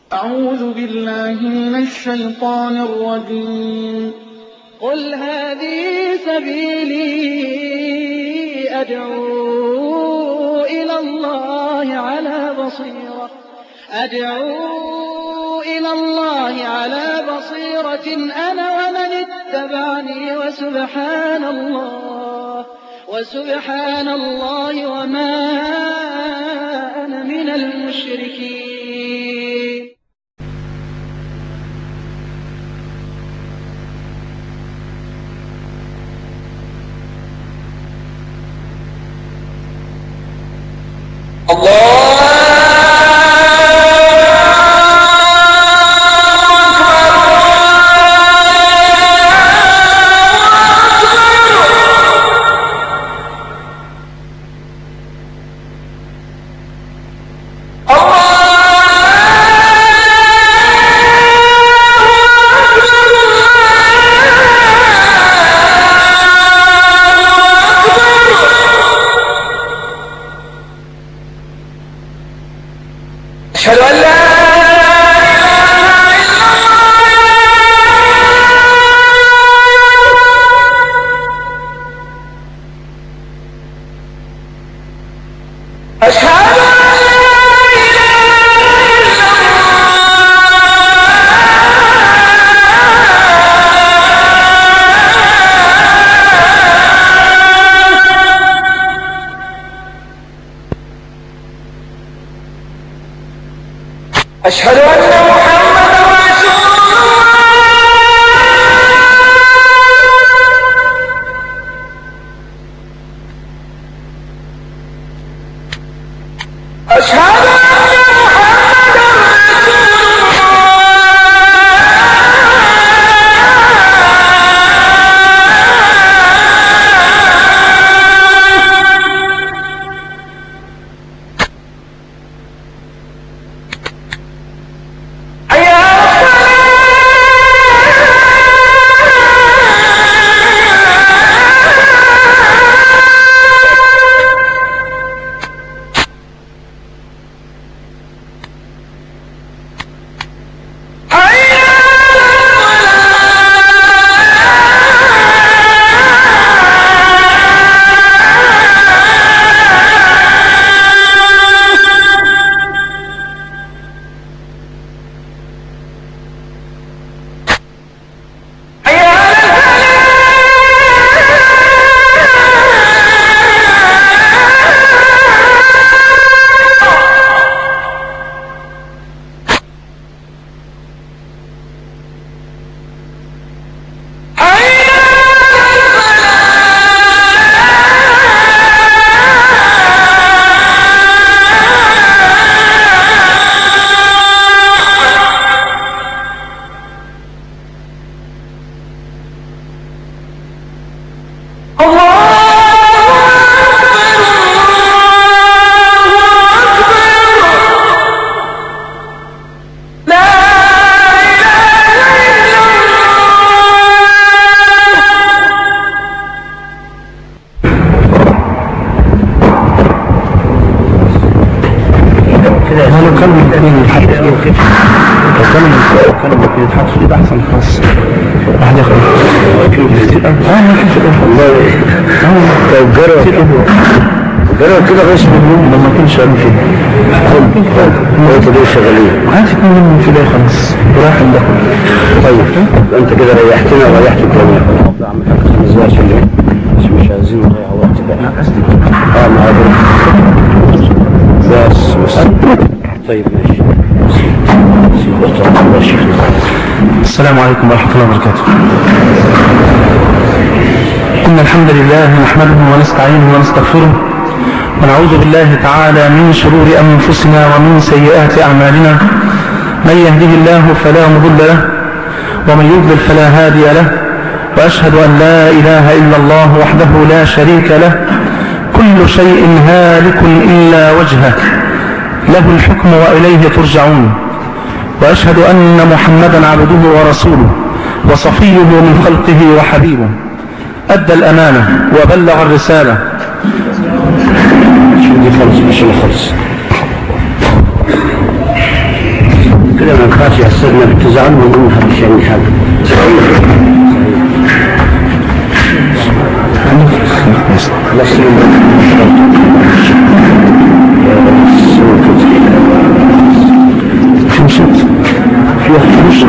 أعوذ بالله من الشيطان الرجيم قل هذه سبيلي أدعو إلى الله على بصيرة أدعو إلى الله على بصيرة أنا ومن اتبعني وسبحان الله وسبحان الله وما أنا من المشركين أشهد أن لا أشهد أن أشهد أن محمدا رسول الله أشهد أن محمدا رسول الله حي على الصلاة حي على الصلاة حي على الفلاح حي لا إله إلا ما لو كان الاثنين يتحط لو كان لو كان الاثنين يتحط في ايد احسن خالص واحد ياخد اه ما فيش والله طب جرى جرى كده غش منهم لما كانش قالوا كده هو طبيعي شغالين عايز اتنين منهم في ده خلاص وراح ده طيب انت كده ريحتنا وريحت الجميع عم حاجه خمس دقايق عشان ايه عشان مش عايزين نضيع وقت بقى اه ما بس بس طيب ماشي السلام عليكم ورحمة الله وبركاته إن الحمد لله نحمده ونستعينه ونستغفره ونعوذ بالله تعالى من شرور أنفسنا ومن سيئات أعمالنا من يهده الله فلا مضل له ومن يضلل فلا هادي له وأشهد أن لا إله إلا الله وحده لا شريك له كل شيء هالك إلا وجهه له الحكم وإليه ترجعون وأشهد أن محمدا عبده ورسوله وصفيه من خلقه وحبيبه أدى الأمانة وبلغ الرسالة شو دي خلص مش اللي خلص كده ما ينفعش يحسبنا بالتزعل ونقول هذا الشيء مش هذا بس في شك في مش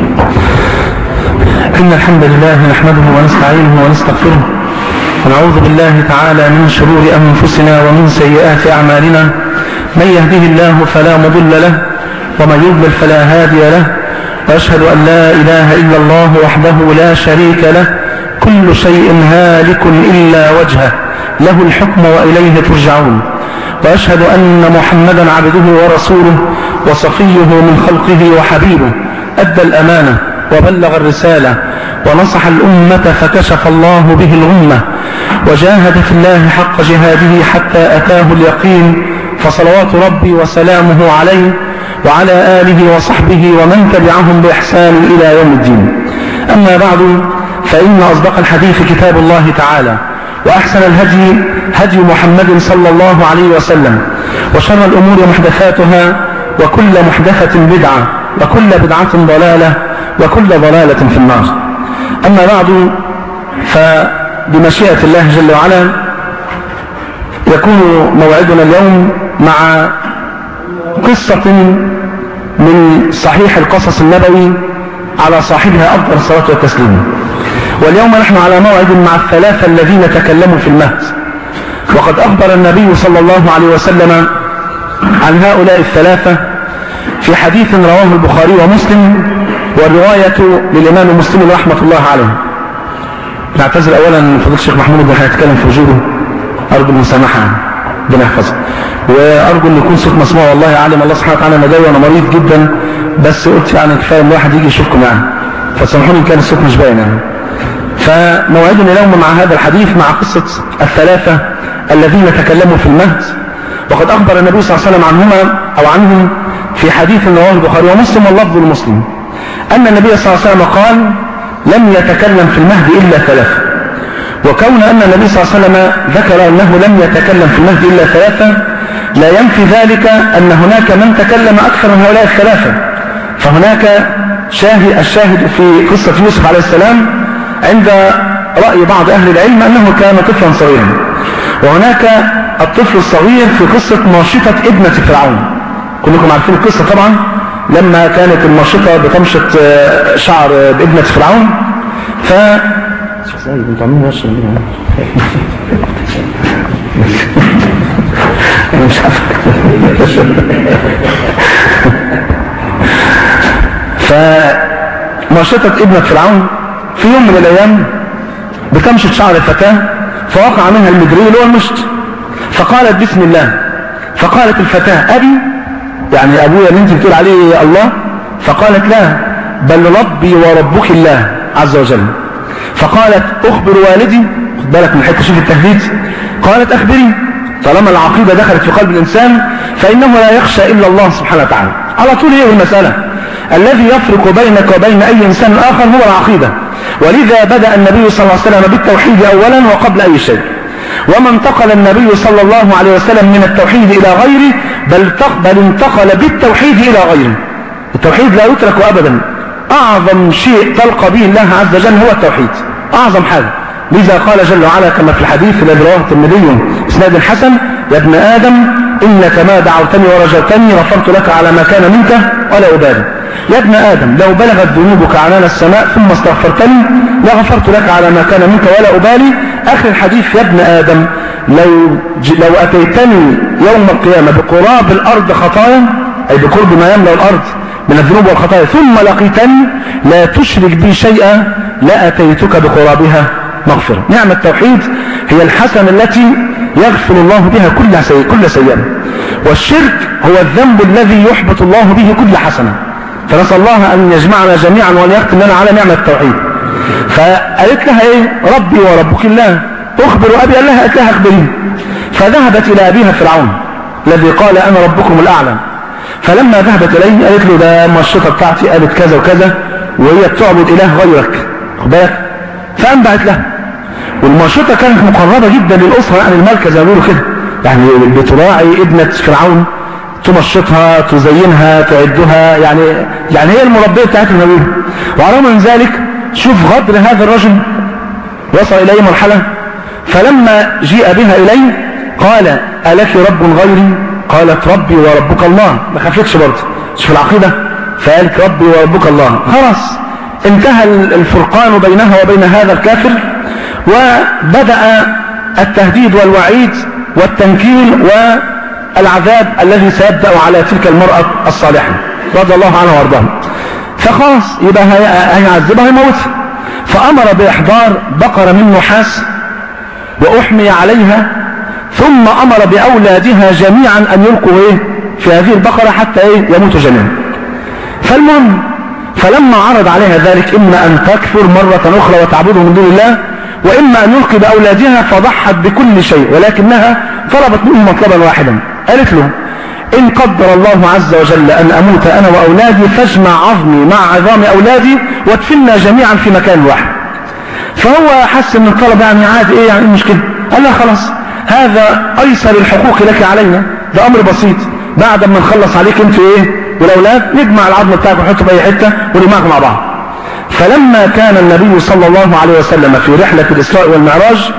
إن الحمد لله نحمده ونستعينه ونستغفره ونعوذ بالله تعالى من شرور أنفسنا ومن سيئات أعمالنا من يهده الله فلا مضل له ومن يضلل فلا هادي له وأشهد أن لا إله إلا الله وحده لا شريك له كل شيء هالك إلا وجهه له الحكم وإليه ترجعون وأشهد أن محمدا عبده ورسوله وصفيه من خلقه وحبيبه أدى الأمانة وبلغ الرسالة ونصح الأمة فكشف الله به الغمة وجاهد في الله حق جهاده حتى أتاه اليقين فصلوات ربي وسلامه عليه وعلى آله وصحبه ومن تبعهم بإحسان إلى يوم الدين أما بعد فإن أصدق الحديث كتاب الله تعالى وأحسن الهدي هدي محمد صلى الله عليه وسلم وشر الأمور محدثاتها وكل محدثة بدعة وكل بدعة ضلالة وكل ضلالة في النار أما بعد فبمشيئة الله جل وعلا يكون موعدنا اليوم مع قصة من صحيح القصص النبوي على صاحبها أفضل الصلاة والتسليم واليوم نحن على موعد مع الثلاثة الذين تكلموا في المهد وقد أخبر النبي صلى الله عليه وسلم عن هؤلاء الثلاثة في حديث رواه البخاري ومسلم والرواية للإمام مسلم رحمة الله عليه نعتذر أولا فضيلة الشيخ محمود بن هيتكلم في وجوده أرجو المسامحة ربنا يحفظه وأرجو أن يكون صوت مسموع والله أعلم الله سبحانه وتعالى مداوي وأنا مريض جدا بس قلت يعني كفاية إن الواحد يجي يشوفكم يعني فسامحوني إن كان الصوت مش باين يعني فموعدنا اليوم مع هذا الحديث مع قصة الثلاثة الذين تكلموا في المهد وقد أخبر النبي صلى الله عليه وسلم عنهما أو عنهم في حديث رواه البخاري ومسلم واللفظ المسلم أن النبي صلى الله عليه وسلم قال لم يتكلم في المهد إلا ثلاثة وكون أن النبي صلى الله عليه وسلم ذكر أنه لم يتكلم في المهد إلا ثلاثة لا ينفي ذلك أن هناك من تكلم أكثر من هؤلاء الثلاثة فهناك شاهد الشاهد في قصة يوسف عليه السلام عند رأي بعض أهل العلم أنه كان طفلا صغيرا وهناك الطفل الصغير في قصة ماشطة ابنة فرعون كلكم عارفين القصة طبعا لما كانت الماشطة بتمشط شعر ابنة فرعون ف مش عارف فماشطة ابنة فرعون في يوم من الايام بتمشط شعر الفتاة فوقع منها المدري اللي هو المشط فقالت بسم الله فقالت الفتاة ابي يعني ابويا اللي انت بتقول عليه الله فقالت لا بل ربي وربك الله عز وجل فقالت اخبر والدي خد بالك من حته شوف التهديد قالت اخبري طالما العقيده دخلت في قلب الانسان فانه لا يخشى الا الله سبحانه وتعالى على طول هي المساله الذي يفرق بينك وبين اي انسان اخر هو العقيده ولذا بدا النبي صلى الله عليه وسلم بالتوحيد اولا وقبل اي شيء وما انتقل النبي صلى الله عليه وسلم من التوحيد الى غيره بل بل انتقل بالتوحيد الى غيره التوحيد لا يترك ابدا اعظم شيء تلقى به الله عز وجل هو التوحيد اعظم حاجه لذا قال جل وعلا كما في الحديث الذي رواه الترمذي اسناد حسن يا ابن ادم انك ما دعوتني ورجوتني غفرت لك على ما كان منك ولا ابالي يا ابن ادم لو بلغت ذنوبك عنان السماء ثم استغفرتني لغفرت لك على ما كان منك ولا ابالي اخر الحديث يا ابن ادم لو ج... لو اتيتني يوم القيامه بقراب الارض خطايا اي بقرب ما يملا الارض من الذنوب والخطايا ثم لقيتني لا تشرك بي شيئا لاتيتك بقرابها مغفرة نعم التوحيد هي الحسنة التي يغفر الله بها كل سيئة كل سيئة والشرك هو الذنب الذي يحبط الله به كل حسنة فنسأل الله أن يجمعنا جميعا وأن يختم لنا على نعمة التوحيد فقالت لها إيه ربي وربك الله أخبر أبي قال لها قالت لها أخبريني فذهبت إلى أبيها فرعون الذي قال أنا ربكم الأعلى فلما ذهبت إليه قالت له ده المشرطة بتاعتي قالت كذا وكذا وهي بتعبد إله غيرك خد بالك فأنبعت له والماشطة كانت مقربة جدا للأسرة يعني الملكة زي ما بيقولوا كده يعني بتراعي ابنة فرعون تمشطها تزينها تعدها يعني يعني هي المربيه بتاعت النبي وعلى الرغم من ذلك شوف غدر هذا الرجل وصل اليه مرحله فلما جيء بها اليه قال الك رب غيري قالت ربي وربك الله ما خفتش برضه شوف العقيده فقالت ربي وربك الله خلاص انتهى الفرقان بينها وبين هذا الكافر وبدأ التهديد والوعيد والتنكيل والعذاب الذي سيبدأ على تلك المرأة الصالحة رضي الله عنها وارضاها فخلاص يبقى هيعذبها هيموتها فأمر بإحضار بقرة من نحاس وأحمي عليها ثم أمر بأولادها جميعا أن يلقوا إيه في هذه البقرة حتى إيه يموتوا جميعا فالمهم فلما عرض عليها ذلك إما أن تكفر مرة أخرى وتعبده من دون الله وإما أن يلقي بأولادها فضحت بكل شيء ولكنها طلبت منه مطلبا واحدا قالت له إن قدر الله عز وجل أن أموت أنا وأولادي فاجمع عظمي مع عظام أولادي وادفننا جميعا في مكان واحد فهو حس ان الطلب يعني عادي ايه يعني المشكلة قال لها خلاص هذا ايسر الحقوق لك علينا ده امر بسيط بعد ما نخلص عليك انت ايه والاولاد نجمع العظم بتاعك ونحطه في اي حته ونجمعكم مع بعض فلما كان النبي صلى الله عليه وسلم في رحله الاسراء والمعراج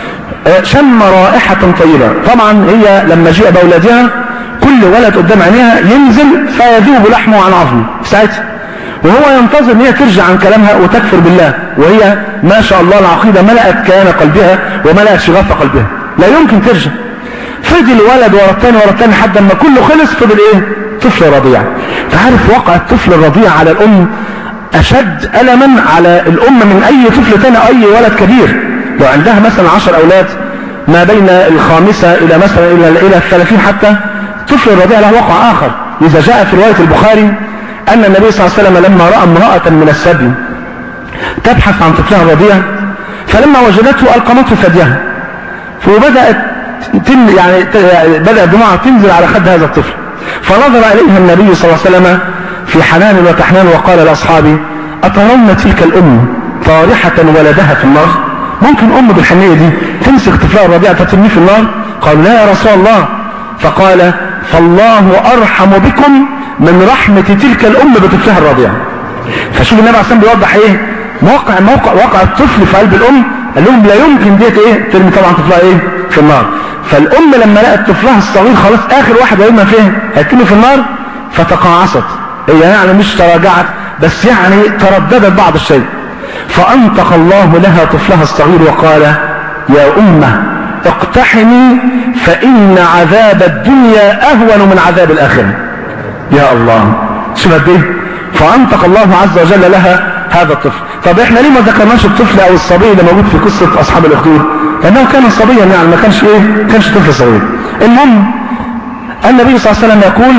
شم رائحه طيبه طبعا هي لما جاء باولادها كل ولد قدام عينيها ينزل فيذوب لحمه عن عظمه في ساعتها وهو ينتظر ان هي ترجع عن كلامها وتكفر بالله وهي ما شاء الله العقيده ملأت كيان قلبها وملأت شغف قلبها لا يمكن ترجع فضل ولد ورا الثاني ورا الثاني لحد ما كله خلص فضل ايه طفل رضيع تعرف وقع الطفل الرضيع على الام اشد الما على الام من اي طفل ثاني اي ولد كبير لو عندها مثلا عشر اولاد ما بين الخامسة الى مثلا الى الى الثلاثين حتى طفل الرضيع له وقع اخر اذا جاء في رواية البخاري ان النبي صلى الله عليه وسلم لما رأى امرأة من السبي تبحث عن طفلها الرضيع فلما وجدته القمته ثديها فبدأت تن يعني بدأ الدموع تنزل على خد هذا الطفل فنظر إليها النبي صلى الله عليه وسلم في حنان وتحنان وقال لأصحابه أترون تلك الأم طارحة ولدها في النار ممكن أم بالحنية دي تمسك طفلها الرضيع تترميه في النار قالوا لا يا رسول الله فقال فالله أرحم بكم من رحمة تلك الأم بطفلها الرضيع فشوف النبي عليه الصلاة والسلام بيوضح ايه موقع موقع واقع الطفل في قلب الأم قال لهم لا يمكن ديت ايه ترمي طبعا طفلها ايه في النار فالام لما لقت طفلها الصغير خلاص اخر واحد هيرمى فين هيترمي في النار فتقاعست هي يعني مش تراجعت بس يعني ترددت بعض الشيء فانطق الله لها طفلها الصغير وقال يا امه اقتحمي فان عذاب الدنيا اهون من عذاب الاخره يا الله شوف قد ايه فانطق الله عز وجل لها هذا الطفل طب احنا ليه ما ذكرناش الطفل او الصبي اللي موجود في قصة اصحاب الاخدود لانه كان صبيا يعني ما كانش ايه ما كانش طفل صغير المهم النبي صلى الله عليه وسلم يقول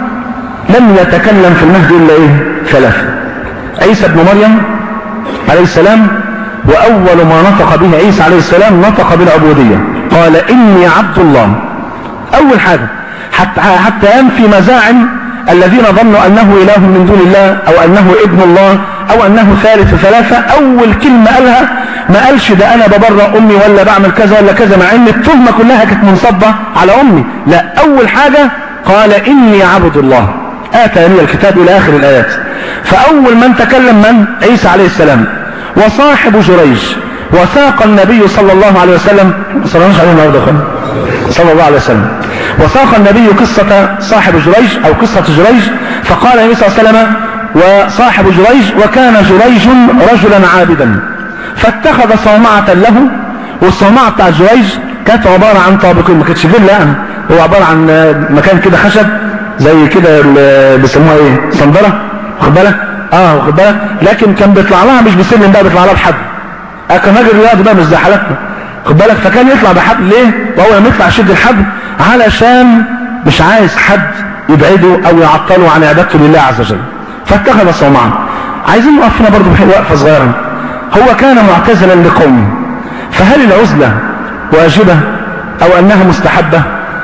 لم يتكلم في المهد الا ايه ثلاثة عيسى ابن مريم عليه السلام واول ما نطق به عيسى عليه السلام نطق بالعبودية قال اني عبد الله اول حاجة حتى, حتى ينفي مزاعم الذين ظنوا انه اله من دون الله او انه ابن الله او انه ثالث ثلاثة اول كلمة قالها ما قالش ده انا ببرأ امي ولا بعمل كذا ولا كذا مع ان التهمة كلها كانت منصبة على امي لا اول حاجة قال اني عبد الله اتاني الكتاب الى اخر الايات فاول من تكلم من عيسى عليه السلام وصاحب جريج وساق النبي صلى الله عليه وسلم صلى الله عليه وسلم صلى الله عليه وسلم وساق النبي قصة صاحب جريج او قصة جريج فقال النبي صلى الله عليه وسلم وصاحب جريج وكان جريج رجلا عابدا فاتخذ صومعة له والصومعة بتاع جريج كانت عبارة عن طابقين ما كانتش فيلا يعني هو عبارة عن مكان كده خشب زي كده اللي بيسموها ايه صندرة واخد بالك اه واخد بالك لكن كان بيطلع لها مش بسلم بقى بيطلع لها بحبل آه كان راجل رياضي بقى مش زي حالتنا خد بالك فكان يطلع بحبل ليه وهو لما يطلع يشد الحبل علشان مش عايز حد يبعده او يعطله عن عبادته لله عز وجل فاتخذ صومعا عايزين نقف هنا برضه وقفه صغيره هو كان معتزلا لقومه فهل العزله واجبه او انها مستحبه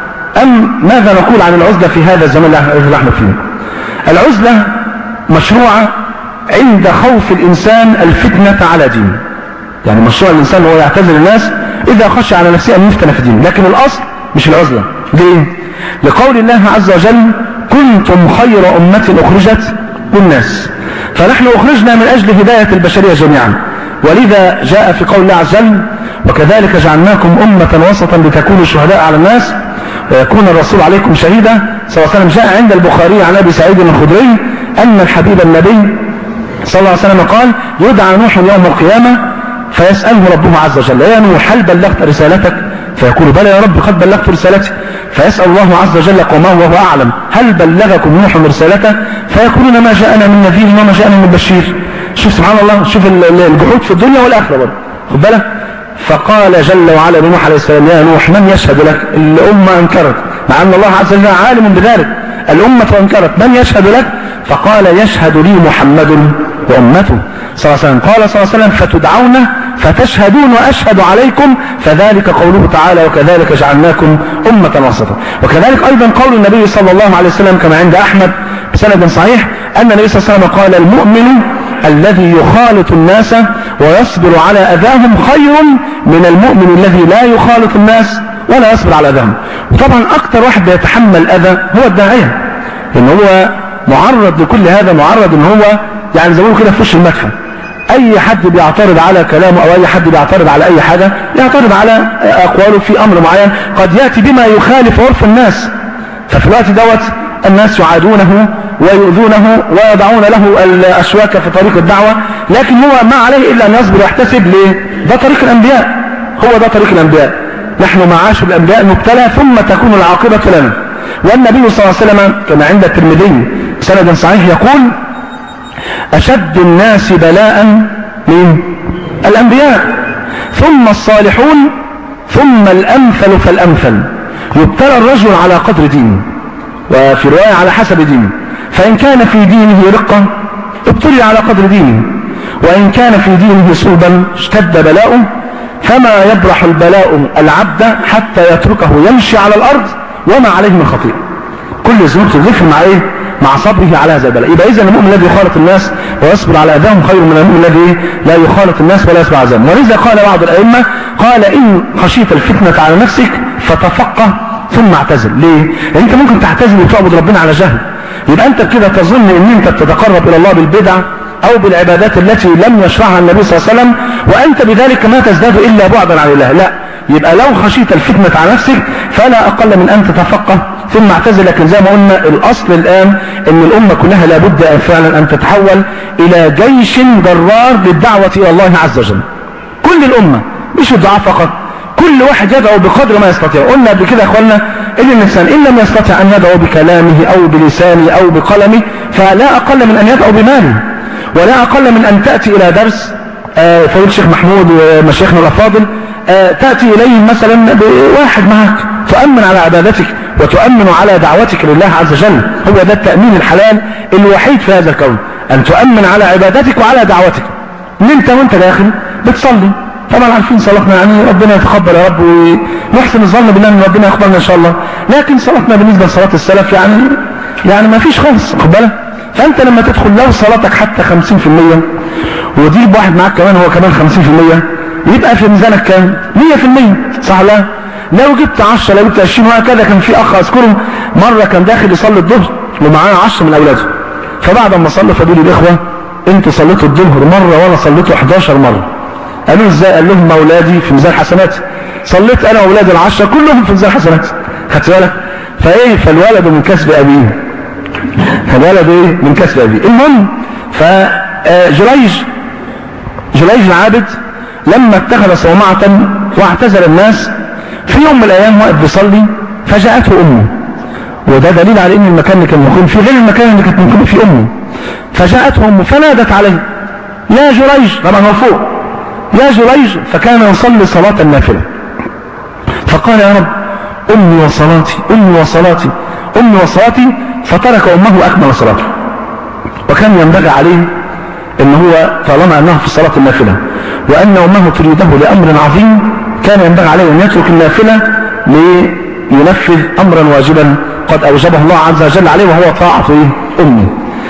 ام ماذا نقول عن العزله في هذا الزمن اللي احنا فيه العزله مشروعه عند خوف الانسان الفتنه على دينه يعني مشروع الانسان هو يعتزل الناس اذا خشى على نفسه ان يفتن في دينه لكن الاصل مش العزله ليه لقول الله عز وجل كنتم خير أمة أخرجت للناس فنحن أخرجنا من أجل هداية البشرية جميعا ولذا جاء في قول الله عز وجل وكذلك جعلناكم أمة وسطا لتكونوا شهداء على الناس ويكون الرسول عليكم شهيدا صلى الله عليه وسلم جاء عند البخاري عن أبي سعيد الخدري أن الحبيب النبي صلى الله عليه وسلم قال يدعى نوح يوم القيامة فيسأله ربه عز وجل يا نوح هل بلغت رسالتك فيقول بلى يا رب قد بلغت رسالتي فيسأل الله عز وجل قومه وهو أعلم هل بلغكم نوح رسالته فيقولون ما جاءنا من نذير وما جاءنا من بشير شوف سبحان الله شوف الجحود في الدنيا والآخرة برضه خد بالك فقال جل وعلا لنوح عليه السلام يا نوح من يشهد لك الأمة أنكرت مع أن الله عز وجل عالم بذلك الأمة أنكرت من يشهد لك فقال يشهد لي محمد وأمته صلى الله عليه وسلم قال صلى الله عليه وسلم فتدعون فتشهدون وأشهد عليكم فذلك قوله تعالى وكذلك جعلناكم أمة وسطا وكذلك أيضا قول النبي صلى الله عليه وسلم كما عند أحمد بسند صحيح أن النبي صلى الله عليه وسلم قال المؤمن الذي يخالط الناس ويصبر على أذاهم خير من المؤمن الذي لا يخالط الناس ولا يصبر على أذاهم وطبعا أكثر واحد بيتحمل أذى هو الداعية لأن هو معرض لكل هذا معرض ان هو يعني زي ما كده في وش المدفع اي حد بيعترض على كلامه او اي حد بيعترض على اي حاجة يعترض على اقواله في امر معين قد يأتي بما يخالف عرف الناس ففي الوقت دوت الناس يعادونه ويؤذونه ويضعون له الاشواك في طريق الدعوة لكن هو ما عليه الا ان يصبر ويحتسب ليه ده طريق الانبياء هو ده طريق الانبياء نحن معاش الانبياء نبتلى ثم تكون العاقبة لنا والنبي صلى الله عليه وسلم كما عند الترمذي بسند صحيح يقول أشد الناس بلاء من الأنبياء ثم الصالحون ثم الأمثل فالأمثل يبتلى الرجل على قدر دينه وفي رواية على حسب دينه فإن كان في دينه رقة ابتلي على قدر دينه وإن كان في دينه صلبا اشتد بلاؤه فما يبرح البلاء العبد حتى يتركه يمشي على الأرض وما عليه من خطيئة كل ذنوب تغفر مع ايه مع صبره على هذا البلاء يبقى اذا المؤمن الذي يخالط الناس ويصبر على اذاهم خير من المؤمن الذي لا يخالط الناس ولا يصبر على اذاهم ولذا قال بعض الائمه قال ان خشيت الفتنه على نفسك فتفقه ثم اعتزل ليه لان انت ممكن تعتزل وتعبد ربنا على جهل يبقى انت كده تظن ان انت بتتقرب الى الله بالبدع او بالعبادات التي لم يشرعها النبي صلى الله عليه وسلم وانت بذلك ما تزداد الا بعدا عن الله لا يبقى لو خشيت الفتنة على نفسك فلا اقل من ان تتفقه ثم اعتزل لكن زي ما قلنا الاصل الان ان الامة كلها لابد أن فعلا ان تتحول الى جيش جرار للدعوة الى الله عز وجل كل الامة مش الدعاء فقط كل واحد يدعو بقدر ما يستطيع قلنا قبل كده يا اخوانا ان الانسان ان لم يستطع ان يدعو بكلامه او بلسانه او بقلمه فلا اقل من ان يدعو بماله ولا اقل من ان تأتي الى درس آه فضيل الشيخ محمود ومشايخنا الافاضل آه تأتي اليه مثلا بواحد معك تؤمن على عبادتك وتؤمن على دعوتك لله عز وجل هو ده التأمين الحلال الوحيد في هذا الكون ان تؤمن على عبادتك وعلى دعوتك ان انت وانت داخل بتصلي طبعا عارفين صلاتنا يعني ربنا يتقبل يا رب ونحسن الظن بالله ان ربنا يقبلنا ان شاء الله لكن صلاتنا بالنسبه لصلاه السلف يعني يعني ما فيش خالص خد بالك فانت لما تدخل لو صلاتك حتى 50% وتجيب واحد معاك كمان هو كمان 50% يبقى في ميزانك كام 100% صح لا لو جبت 10 لو جبت 20 وهكذا كان في اخ اذكره مره كان داخل يصلي الظهر ومعاه 10 من اولاده فبعد ما صلى فبيقول الاخوه انتوا صليتوا الظهر مره وانا صليته 11 مره قالوا ازاي قال لهم اولادي في ميزان حسناتي صليت انا واولادي العشرة كلهم في ميزان حسناتي خدت بالك فايه فالولد من كسب ابيه فالولد ايه من كسب ابيه المهم فجريج جريج العابد لما اتخذ صومعة واعتزل الناس في يوم من الايام وقت بيصلي فجاءته امه وده دليل على ان المكان اللي كان مقيم فيه غير المكان اللي كانت مقيم فيه امه فجاءته امه فنادت عليه يا جريج طبعا هو فوق يا جريج فكان يصلي صلاة النافلة فقال يا رب أمي وصلاتي أمي وصلاتي أمي وصلاتي فترك أمه أكمل صلاته وكان ينبغي عليه ان هو طالما انه في صلاة النافلة وان امه تريده لامر عظيم كان ينبغي عليه ان يترك النافلة لينفذ امرا واجبا قد اوجبه الله عز وجل عليه وهو طاعة امه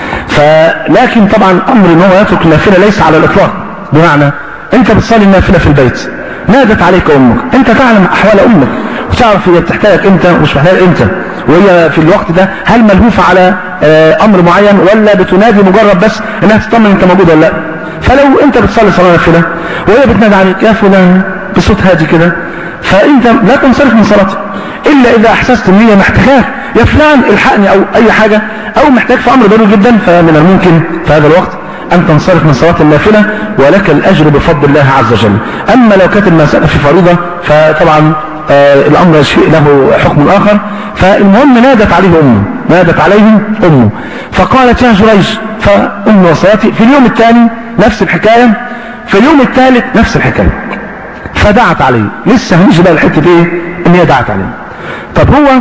فلكن طبعا امر ان هو يترك النافلة ليس على الاطلاق بمعنى انت بتصلي النافلة في البيت نادت عليك امك انت تعلم احوال امك وتعرف هي بتحتاجك امتى ومش محتاجك امتى وهي في الوقت ده هل ملهوفة على آه، امر معين ولا بتنادي مجرد بس انها تطمن انت موجود ولا لا فلو انت بتصلي صلاة نافلة وهي بتنادي عليك يا فلان بصوت هادي كده فانت لا تنصرف من صلاتك الا اذا احسست ان هي محتاجاك يا فلان الحقني او اي حاجة او محتاج في امر ضروري جدا فمن الممكن في هذا الوقت ان تنصرف من صلاة النافلة ولك الاجر بفضل الله عز وجل اما لو كانت المسألة في فريضة فطبعا آه الامر شيء له حكم اخر فالمهم نادت عليه امه نادت عليه امه فقالت يا جريج فام وصلاتي في اليوم الثاني نفس الحكاية في اليوم الثالث نفس الحكاية فدعت عليه لسه هنيجي بقى الحته ايه ان هي دعت عليه طب هو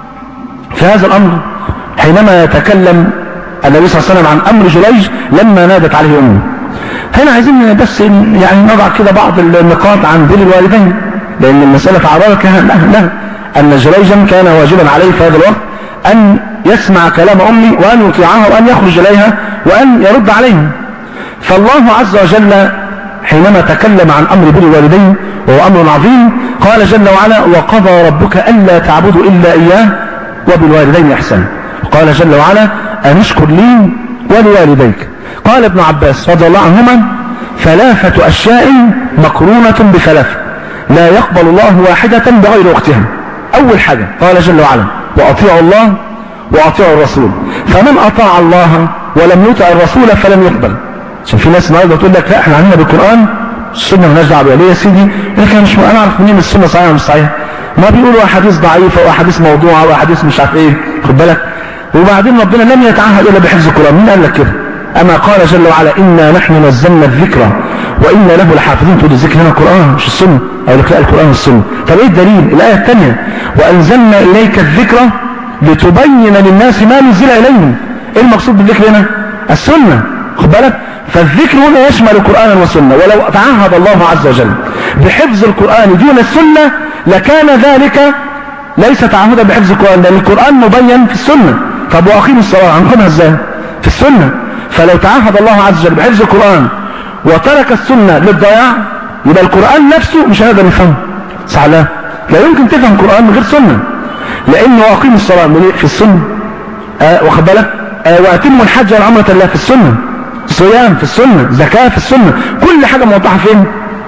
في هذا الامر حينما يتكلم النبي صلى الله عليه وسلم عن امر جريج لما نادت عليه امه هنا عايزين بس يعني نضع كده بعض النقاط عن بر الوالدين لان المساله تعرضت لها لها, لها ان جريجا كان واجبا عليه في هذا الوقت ان يسمع كلام امه وان يطيعها وان يخرج اليها وان يرد عليها فالله عز وجل حينما تكلم عن امر بر الوالدين وهو امر عظيم قال جل وعلا وقضى ربك الا تعبدوا الا اياه وبالوالدين احسانا قال جل وعلا ان اشكر لي ولوالديك قال ابن عباس رضي الله عنهما ثلاثة اشياء مقرونة بثلاثة لا يقبل الله واحدة بغير وقتها اول حاجة قال جل وعلا واطيعوا الله واطيعوا الرسول فمن اطاع الله ولم يطع الرسول فلم يقبل عشان في ناس النهارده تقول لك لا احنا عندنا بالقران السنه مالناش دعوه بيها ليه يا سيدي لكن مش انا اعرف منين السنه صحيحه ولا مش صحيحه ما بيقولوا احاديث ضعيفه واحاديث موضوعه واحاديث مش عارف ايه خد بالك وبعدين ربنا لم يتعهد الا بحفظ القران مين قال لك كده اما قال جل وعلا انا نحن نزلنا الذكر وانا له لحافظين تقول الذكر هنا القران مش السنه او لك لا القران والسنه طب ايه الدليل الايه الثانيه وانزلنا اليك الذكر لتبين للناس ما نزل اليهم ايه المقصود بالذكر هنا السنه خد بالك فالذكر هنا يشمل القرآن والسنة ولو تعهد الله عز وجل بحفظ القرآن دون السنة لكان ذلك ليس تعهدا بحفظ القرآن لأن القرآن مبين في السنة طب وأقيم الصلاة هنقومها ازاي في السنة فلو تعهد الله عز وجل بحفظ القرآن وترك السنة للضياع يبقى القرآن نفسه مش هنقدر نفهمه صح لا لا يمكن تفهم القرآن من غير سنة لأنه أقيم الصلاة في السنة آه واخد بالك آه وأتم الحج والعمرة الله في السنة صيام في السنة زكاة في السنة كل حاجة موضحة فين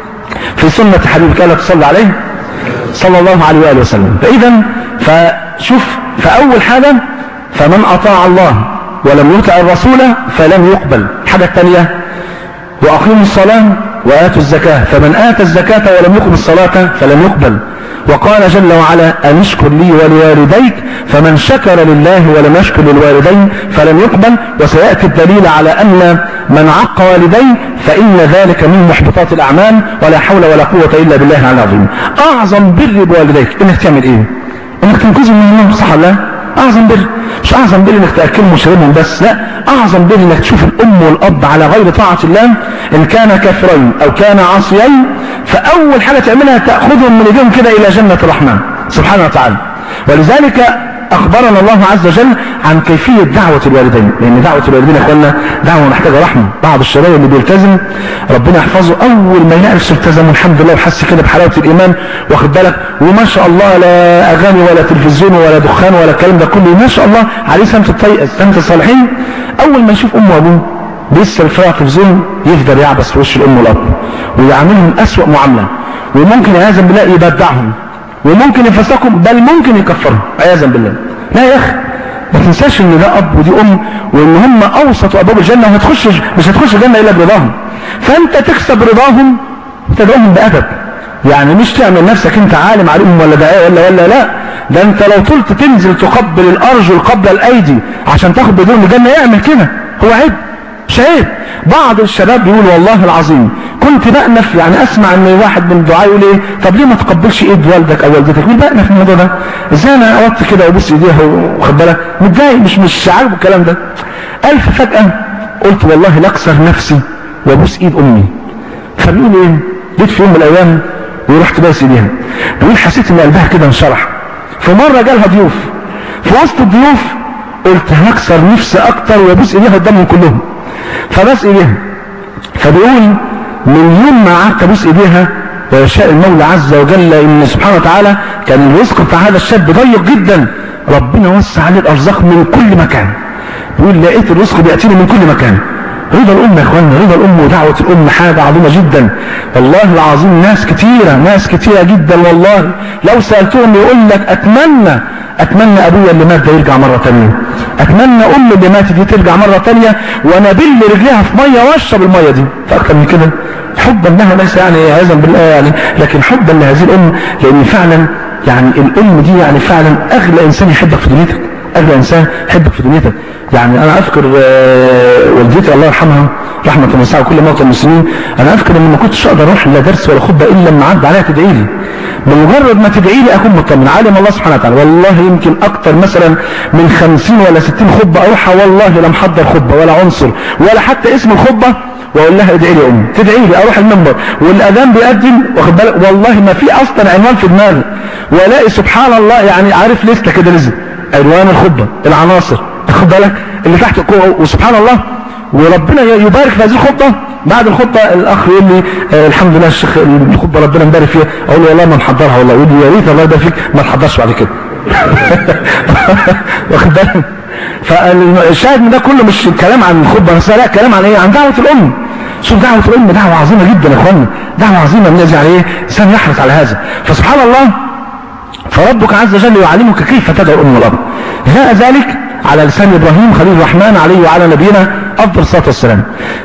في سنة حبيبك لا تصلي عليه صلى الله عليه وآله وسلم فإذا فشوف فأول حاجة فمن أطاع الله ولم يطع الرسول فلم يقبل الحاجة الثانية وأقيموا الصلاة وآتوا الزكاة فمن آتى الزكاة ولم يقم الصلاة فلم يقبل وقال جل وعلا أن اشكر لي ولوالديك فمن شكر لله ولم يشكر للوالدين فلم يقبل وسيأتي الدليل على أن من عق والديه فإن ذلك من محبطات الأعمال ولا حول ولا قوة إلا بالله العلي العظيم أعظم بر بوالديك إنك تعمل إيه إنك تنقذهم من النار صح ولا أعظم بر مش أعظم بر إنك تأكلهم وشربهم بس لا أعظم بر إنك تشوف الأم والأب على غير طاعة الله إن كان كافرين أو كان عاصيين فأول حاجة تعملها تأخذهم من ايديهم كده إلى جنة الرحمن سبحانه وتعالى ولذلك أخبرنا الله عز وجل عن كيفية دعوة الوالدين لأن دعوة الوالدين يا أخوانا دعوة محتاجة رحمة بعض الشباب اللي بيلتزم ربنا يحفظه أول ما يلاقي نفسه التزم والحمد لله وحس كده بحلاوة الإيمان واخد بالك وما شاء الله لا أغاني ولا تلفزيون ولا دخان ولا الكلام ده كله ما شاء الله عليه سنة الطيئة سنة الصالحين أول ما يشوف أمه وأبوه لسه الفرع تلفزيون يفضل يعبس في وش الأم والأب ويعاملهم أسوأ معاملة وممكن عياذا بالله يبدعهم وممكن يفسقهم بل ممكن يكفرهم عياذا بالله لا يا اخي ما تنساش ان ده اب ودي ام وان هم اوسط ابواب الجنه وهتخش مش هتخش الجنه الا برضاهم فانت تكسب رضاهم وتدعوهم بادب يعني مش تعمل نفسك انت عالم عليهم ولا داعيه ولا ولا لا ده انت لو طلت تنزل تقبل الارجل قبل الايدي عشان تاخد بدون الجنه اعمل كده هو عيب مش عيب بعض الشباب بيقول والله العظيم كنت بأنف يعني اسمع ان واحد من الدعاء يقول ايه طب ليه ما تقبلش ايد والدك او والدتك مين بأنف الموضوع ده ازاي انا اوطي كده وابص ايديها واخد بالك متضايق مش مش عاجبه الكلام ده قال فجأة قلت والله لاكسر نفسي وابوس ايد امي فبيقول ايه جيت في يوم من الايام ورحت باس ايديها بيقول حسيت ان قلبها كده انشرح فمرة جالها ضيوف في وسط الضيوف قلت هكسر نفسي اكتر وابوس ايديها قدامهم كلهم فبس ايديها فبيقول من يوم ما قعدت ابوس ايديها ويشاء المولى عز وجل ان سبحانه وتعالى كان الرزق بتاع هذا الشاب ضيق جدا ربنا وسع عليه الارزاق من كل مكان بيقول لقيت الرزق بياتيني من كل مكان رضا الام يا اخوانا رضا الام ودعوه الام حاجه عظيمه جدا والله العظيم ناس كتيره ناس كتيره جدا والله لو سالتهم يقول لك اتمنى اتمنى ابويا اللي مات ده يرجع مره ثانيه اتمنى امي اللي ماتت دي ترجع مره ثانيه وانا بل رجليها في ميه واشرب الميه دي فاكتر من كده حبا لها ليس يعني عياذا بالله يعني لكن حبا لهذه الام لان فعلا يعني الام دي يعني فعلا اغلى انسان يحبك في دنيتك اغلى انسان يحبك في دنيتك يعني انا اذكر آه، والدتي الله يرحمها رحمه واسعه وكل موتى المسلمين انا اذكر ان ما كنتش اقدر اروح لا درس ولا خطبه الا لما عدى عليها تدعي لي بمجرد ما تدعي لي اكون مطمن عالم الله سبحانه وتعالى والله يمكن اكتر مثلا من خمسين ولا ستين خطبه اروحها والله لا محضر خطبه ولا عنصر ولا حتى اسم الخطبه واقول لها ادعي لي امي تدعي لي اروح المنبر والاذان بيقدم واخد بالك والله ما في اصلا عنوان في دماغي والاقي سبحان الله يعني عارف لسته كده لسه عنوان الخطبه العناصر واخد بالك اللي تحت الكوع وسبحان الله وربنا يبارك في هذه الخطه بعد الخطه الاخ يقول لي آه الحمد لله الشيخ الخطبه ربنا مبارك فيها اقول له والله ما محضرها والله يقول لي يا ريت الله يبارك فيك ما تحضرش بعد كده واخد بالك فالشاهد من ده كله مش كلام عن الخطبه نفسها لا كلام عن ايه عن دعوه الام شوف دعوه الام دعوه عظيمه جدا يا اخوانا دعوه عظيمه من على ايه انسان يحرص على هذا فسبحان الله فربك عز وجل يعلمك كيف تدعو الام والاب جاء ذلك على لسان ابراهيم خليل الرحمن عليه وعلى نبينا افضل الصلاه والسلام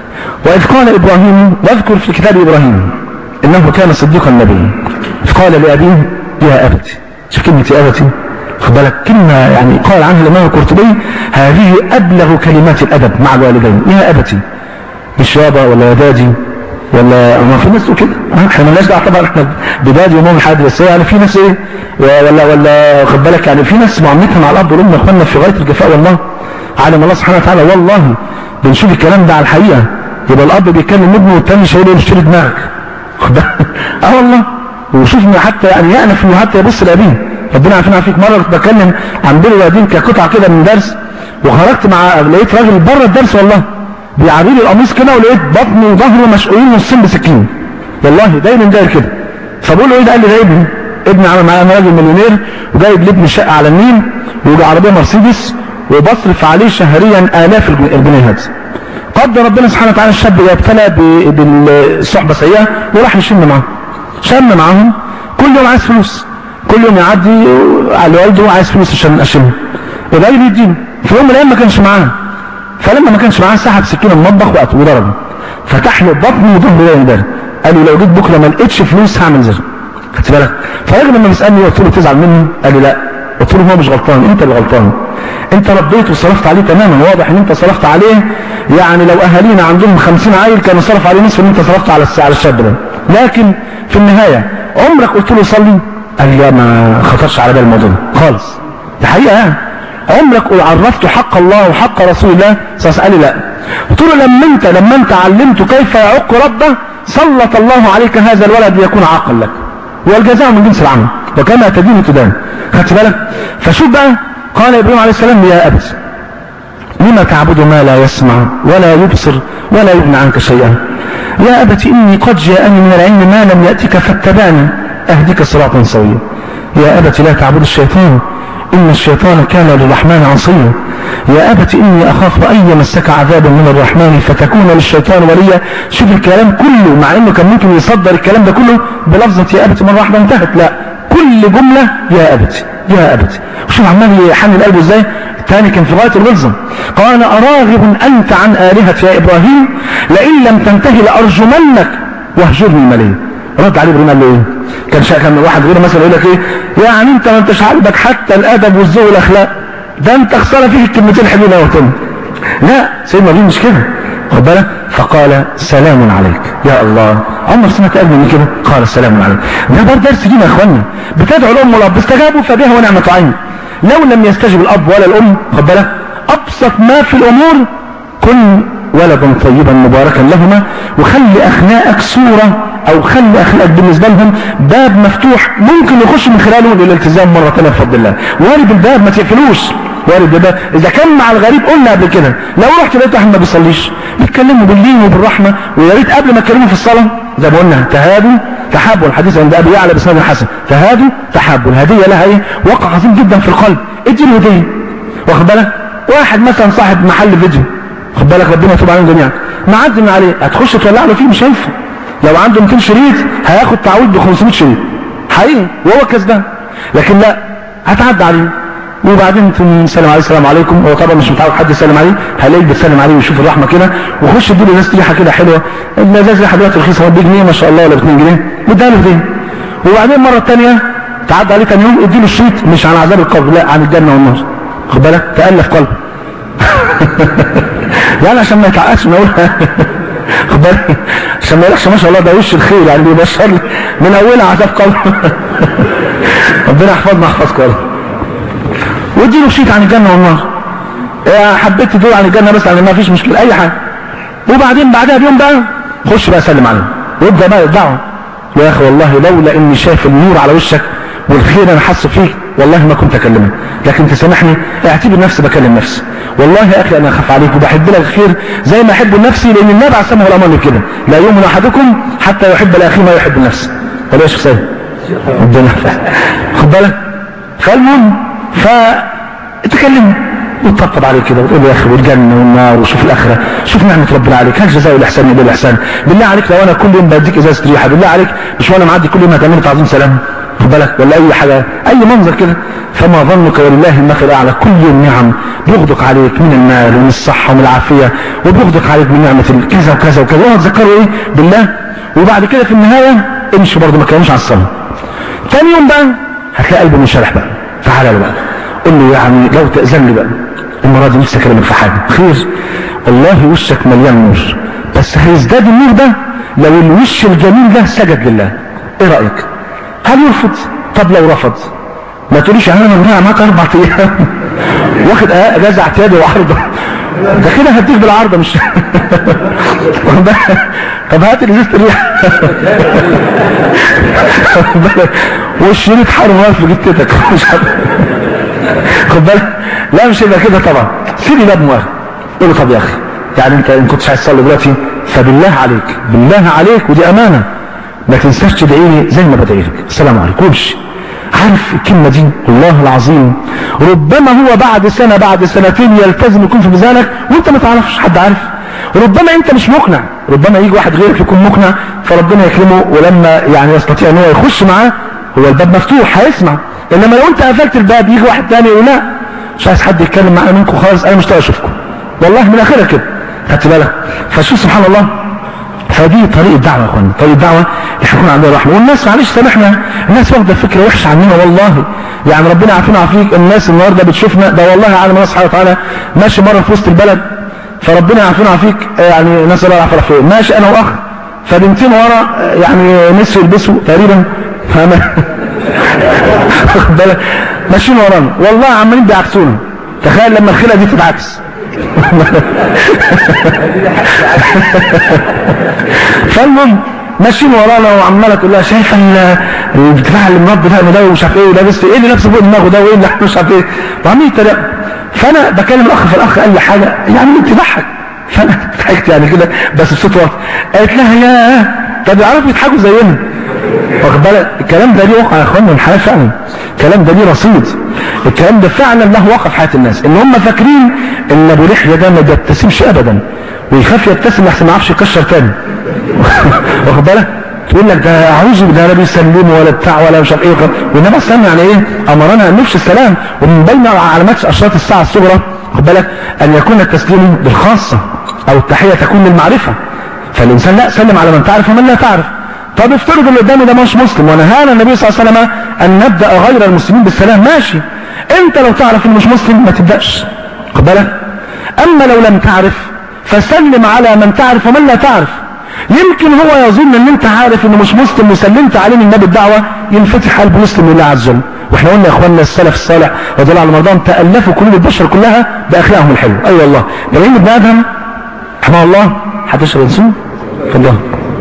واذ قال ابراهيم واذكر في كتاب ابراهيم انه كان صديقا نبيا اذ قال لابيه يا ابت شوف كلمه يا ابتي خد بالك كلمه يعني قال عنها الامام القرطبي هذه ابلغ كلمات الادب مع الوالدين يا ابتي مش يابا ولا يا دادي ولا ما في ناس تقول كده ها؟ احنا مالناش دعوه طبعا احنا بدادي ومام حد بس يعني في ناس ايه ولا ولا خد بالك يعني في ناس معاملتها مع الاب والام يا اخوانا في غايه الجفاء والله عالم الله سبحانه وتعالى والله بنشوف الكلام ده على الحقيقه يبقى الاب بيتكلم ابنه والتاني مش هيقول له اشتري دماغك خد بالك اه والله وشوفنا حتى يعني يأنف انه حتى يبص لابيه ربنا عارفين عارفيك مره كنت بتكلم عن بر الوالدين كقطعه كده من درس وخرجت مع لقيت راجل بره الدرس والله بيعري لي القميص كده ولقيت بطني وظهره مشقوقين نصين بسكين والله دايما داير كده فبقول له ايه ده قال لي ده ابني ابني عمل معايا أنا راجل مليونير وجايب لابني شقه على النيل وجا عربيه مرسيدس وبصرف عليه شهريا الاف الجن- الجنيهات قدر ربنا سبحانه وتعالى الشاب يبتلى ب- بالصحبه سيئه وراح يشم معاهم شم معاهم كل يوم عايز فلوس كل يوم يعدي على والده عايز فلوس عشان اشم وده يديني في يوم من الايام ما كانش معاه فلما ما كانش معاه سحب سكينه من المطبخ وقت وضربه فتح له بطنه وظهره ده ينبرد قال لي لو جيت بكره ما لقيتش فلوس هعمل زر خدت بالك فالراجل لما بيسالني قلت له تزعل مني قال لي لا قلت له هو مش غلطان انت اللي غلطان انت ربيت وصرفت عليه تماما واضح ان انت صرفت عليه يعني لو اهالينا عندهم خمسين عيل كانوا صرف عليه نصف اللي انت صرفت على الس- على الشاب ده لكن في النهايه عمرك قلت له صلي قال لي لا ما خطرش على بال الموضوع ده خالص دي حقيقه يعني عمرك عرفته حق الله وحق رسول الله صلى الله عليه وسلم لا قلت له لما انت لما انت علمته كيف يعق ربه سلط الله عليك هذا الولد ليكون عاقا لك والجزاء من جنس العمل وكما تدين تدان خدت بالك فشوف بقى قال ابراهيم عليه السلام يا ابت لما تعبد ما لا يسمع ولا يبصر ولا يغني عنك شيئا يا أبت إني قد جاءني من العلم ما لم يأتك فاتبعني أهدك صراطا سويا يا أبت لا تعبد الشيطان إن الشيطان كان للرحمن عصيا يا أبت إني أخاف أن يمسك عذاب من الرحمن فتكون للشيطان وليا شوف الكلام كله مع إنه كان ممكن يصدر الكلام ده كله بلفظة يا أبت مرة واحدة انتهت لا كل جملة يا أبت يا أبت وشوف عمال يحنن قلبه ازاي الثاني كان في غاية الغلظة قال أراغب أنت عن آلهة يا إبراهيم لئن لم تنتهي لأرجمنك واهجرني مليا رد عليه ابراهيم قال له ايه كان شا... كان واحد غيره مثلا يقول لك ايه يعني انت ما انتش عاجبك حتى الادب والذوق والاخلاق ده انت خساره فيك الكلمتين الحلوين قوي لا سيدنا ابراهيم مش كده خد بالك فقال سلام عليك يا الله عمر سمعت قلبي من كده قال سلام عليك ده برضه درس لينا يا اخوانا بتدعو الام والاب استجابوا فبها ونعمه عين لو لم يستجب الاب ولا الام خد بالك ابسط ما في الامور كن ولدا طيبا مباركا لهما وخلي اخلاقك صوره او خلي اخلاقك بالنسبه لهم باب مفتوح ممكن يخش من خلاله للالتزام مره ثانيه بفضل الله وارد الباب ما تقفلوش وارد الباب اذا كان مع الغريب قلنا قبل كده لو رحت لقيت واحد ما بيصليش بيتكلموا باللين وبالرحمه ويا ريت قبل ما تكلموا في الصلاه زي ما قلنا تهادوا تحابوا الحديث عند ابي يعلى بسند الحسن تهادوا تحابوا الهديه لها ايه وقع عظيم جدا في القلب اديله هديه واخد بالك واحد مثلا صاحب محل فيديو خد بالك ربنا يتوب عليهم جميعا معدي من عليه هتخش تولع له فيه مش هينفع لو عنده 200 شريط هياخد تعويض ب 500 شريط حقيقي وهو كسبان لكن لا هتعدي عليه وبعدين تسلم عليه السلام عليكم هو طبعا مش متعود حد يسلم عليه هلاقيك بتسلم عليه ويشوف الرحمه كده وخش اديله ازازه ريحه كده حلوه الازازه ريحه دلوقتي رخيصه ب جنيه ما شاء الله ولا ب 2 جنيه واديها له هديه وبعدين مره ثانيه تعدي عليه ثاني يوم اديله الشريط مش عن عذاب القبر لا عن الجنه والنار خد بالك تالف قلبه يعني عشان ما يتعقدش من اولها خد بالك عشان ما يقولكش ما شاء الله ده وش الخير يعني بيبشر لي من اولها عذاب قلب ربنا يحفظنا يحفظكم يا رب واديله شيك عن الجنه والنار يا حبيت تدور عن الجنه بس يعني ما فيش مشكله اي حاجه وبعدين بعدها بيوم بقى خش بقى سلم عليه وابدا بقى الدعوه يا اخي والله لولا اني شايف النور على وشك والخير انا حاسه فيك والله ما كنت اكلمك لكن تسامحني اعتبر نفسي بكلم نفسي والله يا اخي انا اخاف عليك وبحب لك الخير زي ما احب لنفسي لان النبي عليه الصلاه والسلام كده لا يؤمن احدكم حتى يحب لاخيه ما يحب لنفسه ولا يا شيخ سيد ربنا خد بالك فالمهم فتكلم وتطبطب عليه كده وتقول له يا اخي والجنه والنار وشوف الاخره شوف نعمه ربنا عليك هل جزاء الاحسان الا الاحسان بالله عليك لو انا كل يوم بديك ازازه ريحه بالله عليك مش وانا معدي كل يوم هتعمل لي تعظيم سلام خد بالك ولا اي حاجه اي منظر كده فما ظنك ولله المثل الاعلى كل يوم نعم بيغدق عليك من المال ومن الصحه ومن العافيه وبيغدق عليك من نعمه كذا وكذا وكذا وهو تذكروا ايه بالله وبعد كده في النهايه امشي برضه ما كانوش على الصلاه تاني يوم بقى هتلاقي قلبه منشرح بقى تعالى له بقى قول له يعني لو تأذن لي بقى المرة دي نفسي اكلمك في حاجة خير والله وشك مليان نور بس هيزداد النور ده لو الوش الجميل ده سجد لله ايه رأيك هل يرفض طب لو رفض ما تقوليش يعني انا مريع معاك اربع ايام واخد اجازه اعتيادي وعرضه ده كده هديك بالعرضه مش طب هات ازازه الريح والشريط حرم واقف في جتتك مش عارف خد بالك لا مش هيبقى كده طبعا سيبي باب مواخد قول له طب يا اخي يعني انت ان كنتش عايز تصلي دلوقتي فبالله عليك بالله عليك ودي امانه ما تنساش تدعي لي زي ما بدعي لك السلام عليكم وامشي عارف الكلمه دي والله العظيم ربما هو بعد سنه بعد سنتين يلتزم يكون في ميزانك وانت ما تعرفش حد عارف ربما انت مش مقنع ربما يجي واحد غيرك يكون مقنع فربنا يكرمه ولما يعني يستطيع ان هو يخش معاه هو الباب مفتوح هيسمع انما لو انت قفلت الباب يجي واحد تاني يقول لا مش عايز حد يتكلم معانا منكم خالص انا مش طايق اشوفكم والله من اخرها كده خدت بالك فشوف سبحان الله فدي طريقة دعوة يا اخوانا طريقة دعوة يكون عندنا رحمة والناس معلش سامحنا الناس واخدة فكرة وحشة عننا والله يعني ربنا عافينا وعافيك الناس النهاردة بتشوفنا ده والله عالم الله سبحانه وتعالى ماشي مرة في وسط البلد فربنا يعافينا وعافيك يعني ناس الله يعافينا فيه ماشي انا واخ فبنتين ورا يعني نسوا يلبسوا تقريبا فاهمة واخد بالك ماشيين ورانا والله عمالين بيعكسونا تخيل لما الخلقه دي تتعكس فالمهم ماشيين ورانا وعماله تقول لها شايفه البتاع اللي مربي ده ده ومش عارف ايه ولابس ايه اللي لابسه فوق دماغه ده وايه اللي مش عارف ايه وعمال يتريق فانا بكلم الاخ فالاخ قال لي حاجه يعني بتضحك فانا ضحكت يعني كده بس بصوت واطي قالت لها يا طب يعرفوا يضحكوا زينا واخد بالك الكلام ده ليه وقع يا اخوانا الحياه فعلا الكلام ده ليه رصيد الكلام ده فعلا له وقع في حياه الناس ان هم فاكرين ان ابو لحيه ده ما بيبتسمش ابدا ويخاف يبتسم لحسن ما يعرفش يكشر تاني واخد بالك تقول لك ده اعوذ ده لا بيسلموا ولا بتاع ولا مش عارف ايه والنبي صلى الله يعني ايه امرنا ان نفشي السلام ومن بين علامات اشراط الساعه الصغرى خد بالك ان يكون التسليم بالخاصه او التحيه تكون للمعرفه فالانسان لا سلم على من تعرف ومن لا تعرف طب افترض اللي قدامي ده مش مسلم ونهانا النبي صلى الله عليه وسلم ان نبدا غير المسلمين بالسلام ماشي انت لو تعرف انه مش مسلم ما تبداش خد بالك اما لو لم تعرف فسلم على من تعرف ومن لا تعرف يمكن هو يظن ان انت عارف انه مش مسلم وسلمت عليه من باب الدعوه ينفتح قلب مسلم لله عز وجل واحنا قلنا يا اخواننا السلف الصالح رضي الله عنهم وارضاهم تالفوا قلوب البشر كلها باخلاقهم الحلوه اي أيوة والله ابراهيم بن ادهم رحمه الله هتشرب انسان اتفضل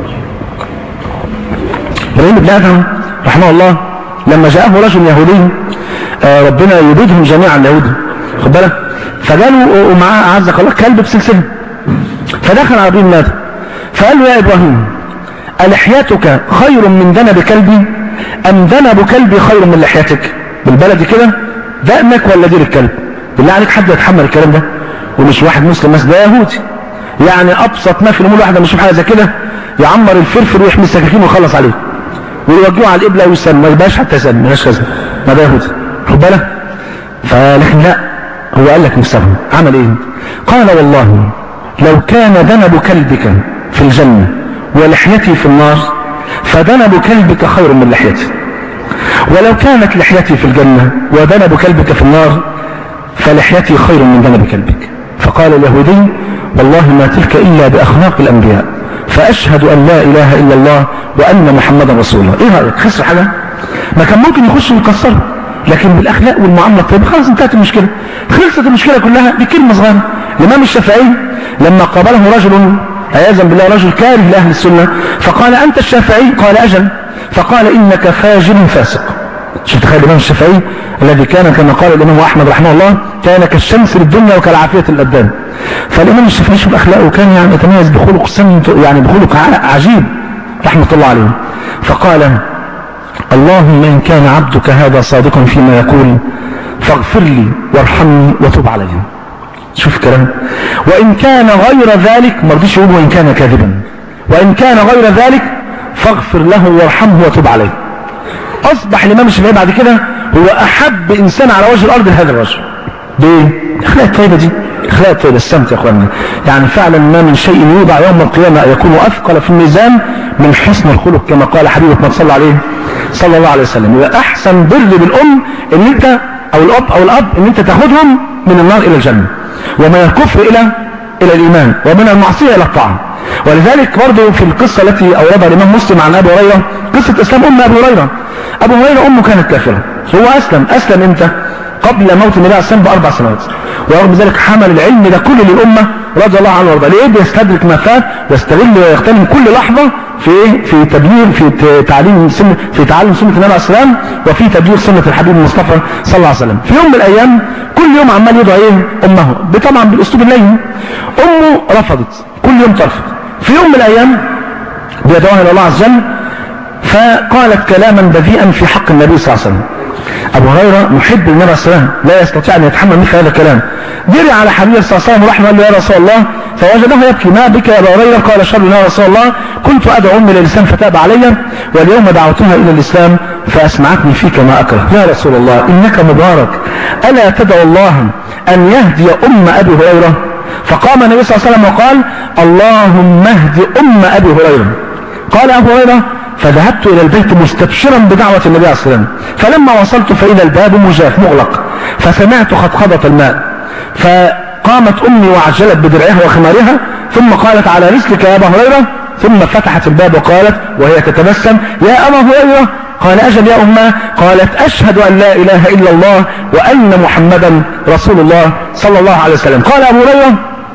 ابراهيم بن ادهم رحمه الله لما جاءه رجل يهودي آه ربنا يبيدهم جميعا اليهود خد بالك فجاله ومعاه اعزك الله كلب بسلسله فدخل على ابراهيم بن ادهم فقال له يا ابراهيم الحياتك خير من ذنب كلبي ام ذنب كلبي خير من لحيتك بالبلدي كده دقنك ولا دير الكلب بالله عليك حد يتحمل الكلام ده ومش واحد مسلم بس ده يهودي يعني ابسط ما في الامور واحده مش حاجه زي كده يعمر الفرفر ويحمي السكاكين ويخلص عليه ويوجهه على القبله ويسلم ما يبقاش حتى يسلم مالهاش لازمه ما ده يهودي خد بالك فلكن لا هو قال لك نفسه عمل ايه قال والله لو كان ذنب كلبك في الجنه ولحيتي في النار فذنب كلبك خير من لحيتي ولو كانت لحيتي في الجنة وذنب كلبك في النار فلحيتي خير من ذنب كلبك فقال اليهودي والله ما تلك إلا بأخلاق الأنبياء فأشهد أن لا إله إلا الله وأن محمدا رسول الله إيه رأيك خسر حاجة ما كان ممكن يخش ويكسرها لكن بالأخلاق والمعاملة الطيبة خلاص انتهت المشكلة خلصت المشكلة كلها بكلمة صغيرة الإمام الشافعي لما قابله رجل عياذا بالله رجل كاره لأهل السنة فقال أنت الشافعي قال أجل فقال إنك فاجر فاسق شفت تخيل الإمام الشافعي الذي كان كما قال الإمام أحمد رحمه الله كان كالشمس للدنيا وكالعافية الأبدان فالإمام الشافعي شوف أخلاقه كان يعني يتميز بخلق سن يعني بخلق عجيب رحمة الله عليه فقال اللهم إن كان عبدك هذا صادقا فيما يقول فاغفر لي وارحمني وتب علي شوف كلام وإن كان غير ذلك ما رضيش يقول وإن كان كاذبا وإن كان غير ذلك فاغفر له وارحمه وتب عليه أصبح الإمام الشافعي بعد كده هو أحب إنسان على وجه الأرض لهذا الرجل ليه؟ الأخلاق الطيبة دي الأخلاق الطيبة السمت يا أخواننا يعني فعلا ما من شيء يوضع يوم القيامة يكون أثقل في الميزان من حسن الخلق كما قال حبيبك ما صلى عليه صلى الله عليه وسلم يبقى أحسن بر بالأم إن أنت أو الأب أو الأب إن أنت تاخدهم من النار إلى الجنة ومن الكفر إلى إلى الإيمان ومن المعصية إلى الطاعة ولذلك برضه في القصة التي أوردها الإمام مسلم عن أبي هريرة قصة إسلام أم أبي هريرة أبو هريرة أمه كانت كافرة هو أسلم أسلم إمتى قبل موت النبي عليه السلام بأربع سنوات ورغم ذلك حمل العلم ده كله للأمة رضي الله عنه وارضاه ليه بيستدرك ما فات ويستغل ويغتنم كل لحظة في ايه في تبليغ في تعليم سنة في تعلم سنة النبي عليه السلام وفي تبليغ سنة الحبيب المصطفى صلى الله عليه وسلم في يوم من الأيام كل يوم عمال يدعو ايه أمه طبعا بالأسلوب اللين أمه رفضت كل يوم ترفض في يوم من الأيام بيدعوها إلى الله عز وجل فقالت كلاما بذيئا في حق النبي صلى الله عليه وسلم أبو هريرة محب للنبي عليه السلام لا يستطيع أن يتحمل مثل هذا الكلام جري على حبيبه صلى الله عليه وسلم ورحمه قال له يا رسول الله فوجده يبكي ما بك يا أبا هريرة قال شر يا رسول الله كنت أدعو أمي إلى الإسلام فتاب علي واليوم دعوتها إلى الإسلام فأسمعتني فيك ما أكره يا رسول الله إنك مبارك ألا تدعو الله أن يهدي أم أبي هريرة فقام النبي صلى الله عليه وسلم وقال اللهم اهد أم أبي هريرة قال أبو هريرة فذهبت إلى البيت مستبشرا بدعوة النبي عليه الصلاة والسلام فلما وصلت فإذا الباب مجاف مغلق فسمعت خطخضة الماء فقامت أمي وعجلت بدرعها وخمارها ثم قالت على رسلك يا أبا هريرة ثم فتحت الباب وقالت وهي تتبسم يا أبا هريرة قال أجل يا أمه قالت أشهد أن لا إله إلا الله وأن محمدا رسول الله صلى الله عليه وسلم قال أبو هريرة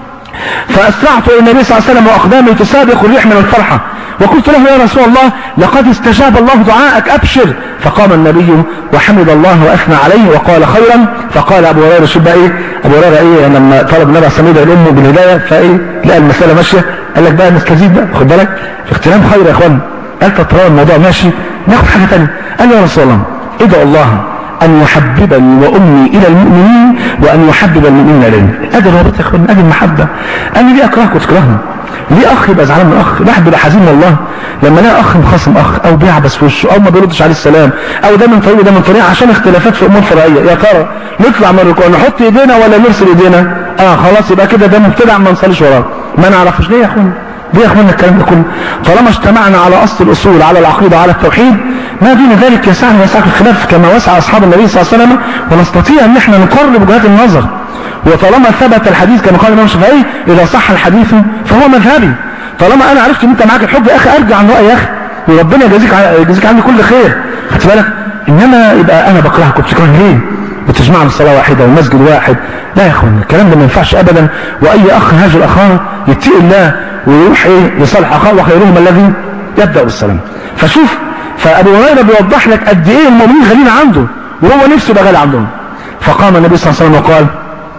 فأسرعت إلى النبي صلى الله عليه وسلم وأقدامي تسابق الريح من الفرحة وقلت له يا رسول الله لقد استجاب الله دعاءك أبشر فقام النبي وحمد الله وأثنى عليه وقال خيرا فقال أبو هريرة شو بقى إيه أبو هريرة إيه لما طلب النبي صلى الله عليه وسلم بالهداية فإيه لقى المسألة ماشية قال لك بقى نستزيد بقى خد بالك اغتنام خير يا إخوان قال ترى الموضوع ماشي ناخد حاجة تانية قال يا رسول الله ادعو الله أن يحببني وأمي إلى المؤمنين وأن يحبب المؤمنين إليه أدي الرابط يا إخوان أدي المحبة أنا ليه أكرهك وتكرهني ليه أخ يبقى زعلان من أخ الواحد بيبقى حزين والله لما لاقي أخ مخاصم أخ أو بيعبس في وشه أو ما بيردش عليه السلام أو ده من طريق وده من طريق عشان اختلافات في أمور فرعية يا ترى نطلع من الركوع نحط إيدينا ولا نرسل إيدينا آه خلاص يبقى كده ده مبتدع ما نصليش وراه ما نعرفش ليه يا أخوان ليه يا أخوان الكلام ده كله طالما اجتمعنا على أصل الأصول على العقيدة على التوحيد ما دون ذلك يسعنا يسعك الخلاف كما وسع أصحاب النبي صلى الله عليه وسلم ونستطيع أن احنا نقرب وجهات النظر وطالما ثبت الحديث كما قال الإمام الشافعي إذا صح الحديث فهو مذهبي طالما أنا عرفت إن أنت معاك الحب يا أخي أرجع عن رأيي يا أخي وربنا يجازيك يجازيك عني كل خير خدت بالك إنما يبقى أنا بكرهك وبتكرهني ليه؟ بتجمعنا الصلاة واحدة والمسجد واحد لا يا اخوان الكلام ده ما ينفعش ابدا واي اخ هاجر اخاه يتقي الله ويروح ايه لصالح اخاه وخيرهم الذي يبدا بالسلام فشوف فابو هريره بيوضح لك قد ايه المؤمنين غاليين عنده وهو نفسه يبقى غالي عندهم فقام النبي صلى الله عليه وسلم وقال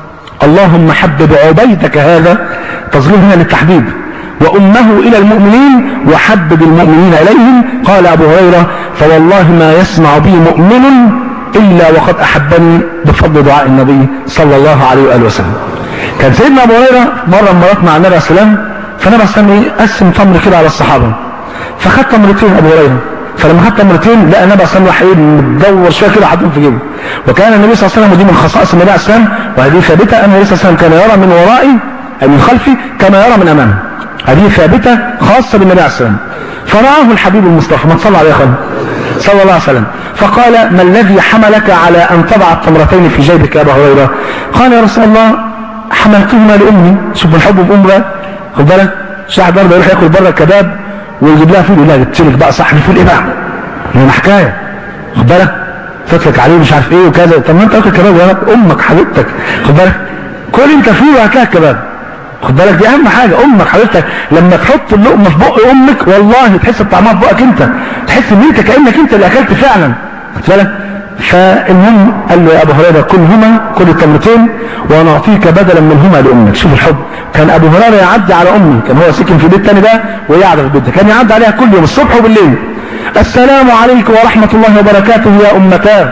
اللهم حبب عبيدك هذا تظليم هنا للتحبيب وأمه إلى المؤمنين وحبب المؤمنين إليهم قال أبو هريرة فوالله ما يسمع بي مؤمن إلا وقد أحبني بفضل دعاء النبي صلى الله عليه وآله وسلم كان سيدنا أبو هريرة مرة مرات مع النبي عليه السلام فالنبي عليه السلام إيه؟ قسم تمر كده على الصحابة فخد تمرتين أبو هريرة فلما خد تمرتين لقى النبي صلى الله عليه وسلم مدور شويه كده حاطهم في جيبه وكان النبي صلى الله عليه وسلم ودي من خصائص النبي عليه السلام وهذه ثابته ان النبي صلى الله عليه وسلم كان يرى من ورائي اي من خلفي كما يرى من امامه هذه ثابته خاصه بالنبي عليه السلام فرآه الحبيب المصطفى من صلى عليه خير صلى الله عليه وسلم فقال ما الذي حملك على ان تضع التمرتين في جيبك يا ابا هريره قال يا رسول الله حملتهما لامي شوف الحب بام بقى خد بالك شاعر برضه يروح ياكل بره كباب ويجيب لها فول يقول لها جبت لك بقى صحن فول ايه بقى؟ هي حكايه خد بالك تطلق عليه مش عارف ايه وكذا طب ما انت واكل كباب يا امك حبيبتك خد بالك كل انت فول وهات لها كباب خد بالك دي اهم حاجه امك حبيبتك لما تحط اللقمه في بق امك والله تحس بطعمها في بقك انت تحس ان انت كانك انت اللي اكلت فعلا خد بالك فالمهم قال له يا ابو هريره كلهما كل التمرتين ونعطيك بدلا منهما لامك شوف الحب كان ابو هريره يعدي على امي كان هو ساكن في البيت الثاني ده وهي قاعده في البيت ده كان يعدي عليها كل يوم الصبح وبالليل السلام عليكم ورحمه الله وبركاته يا امتاه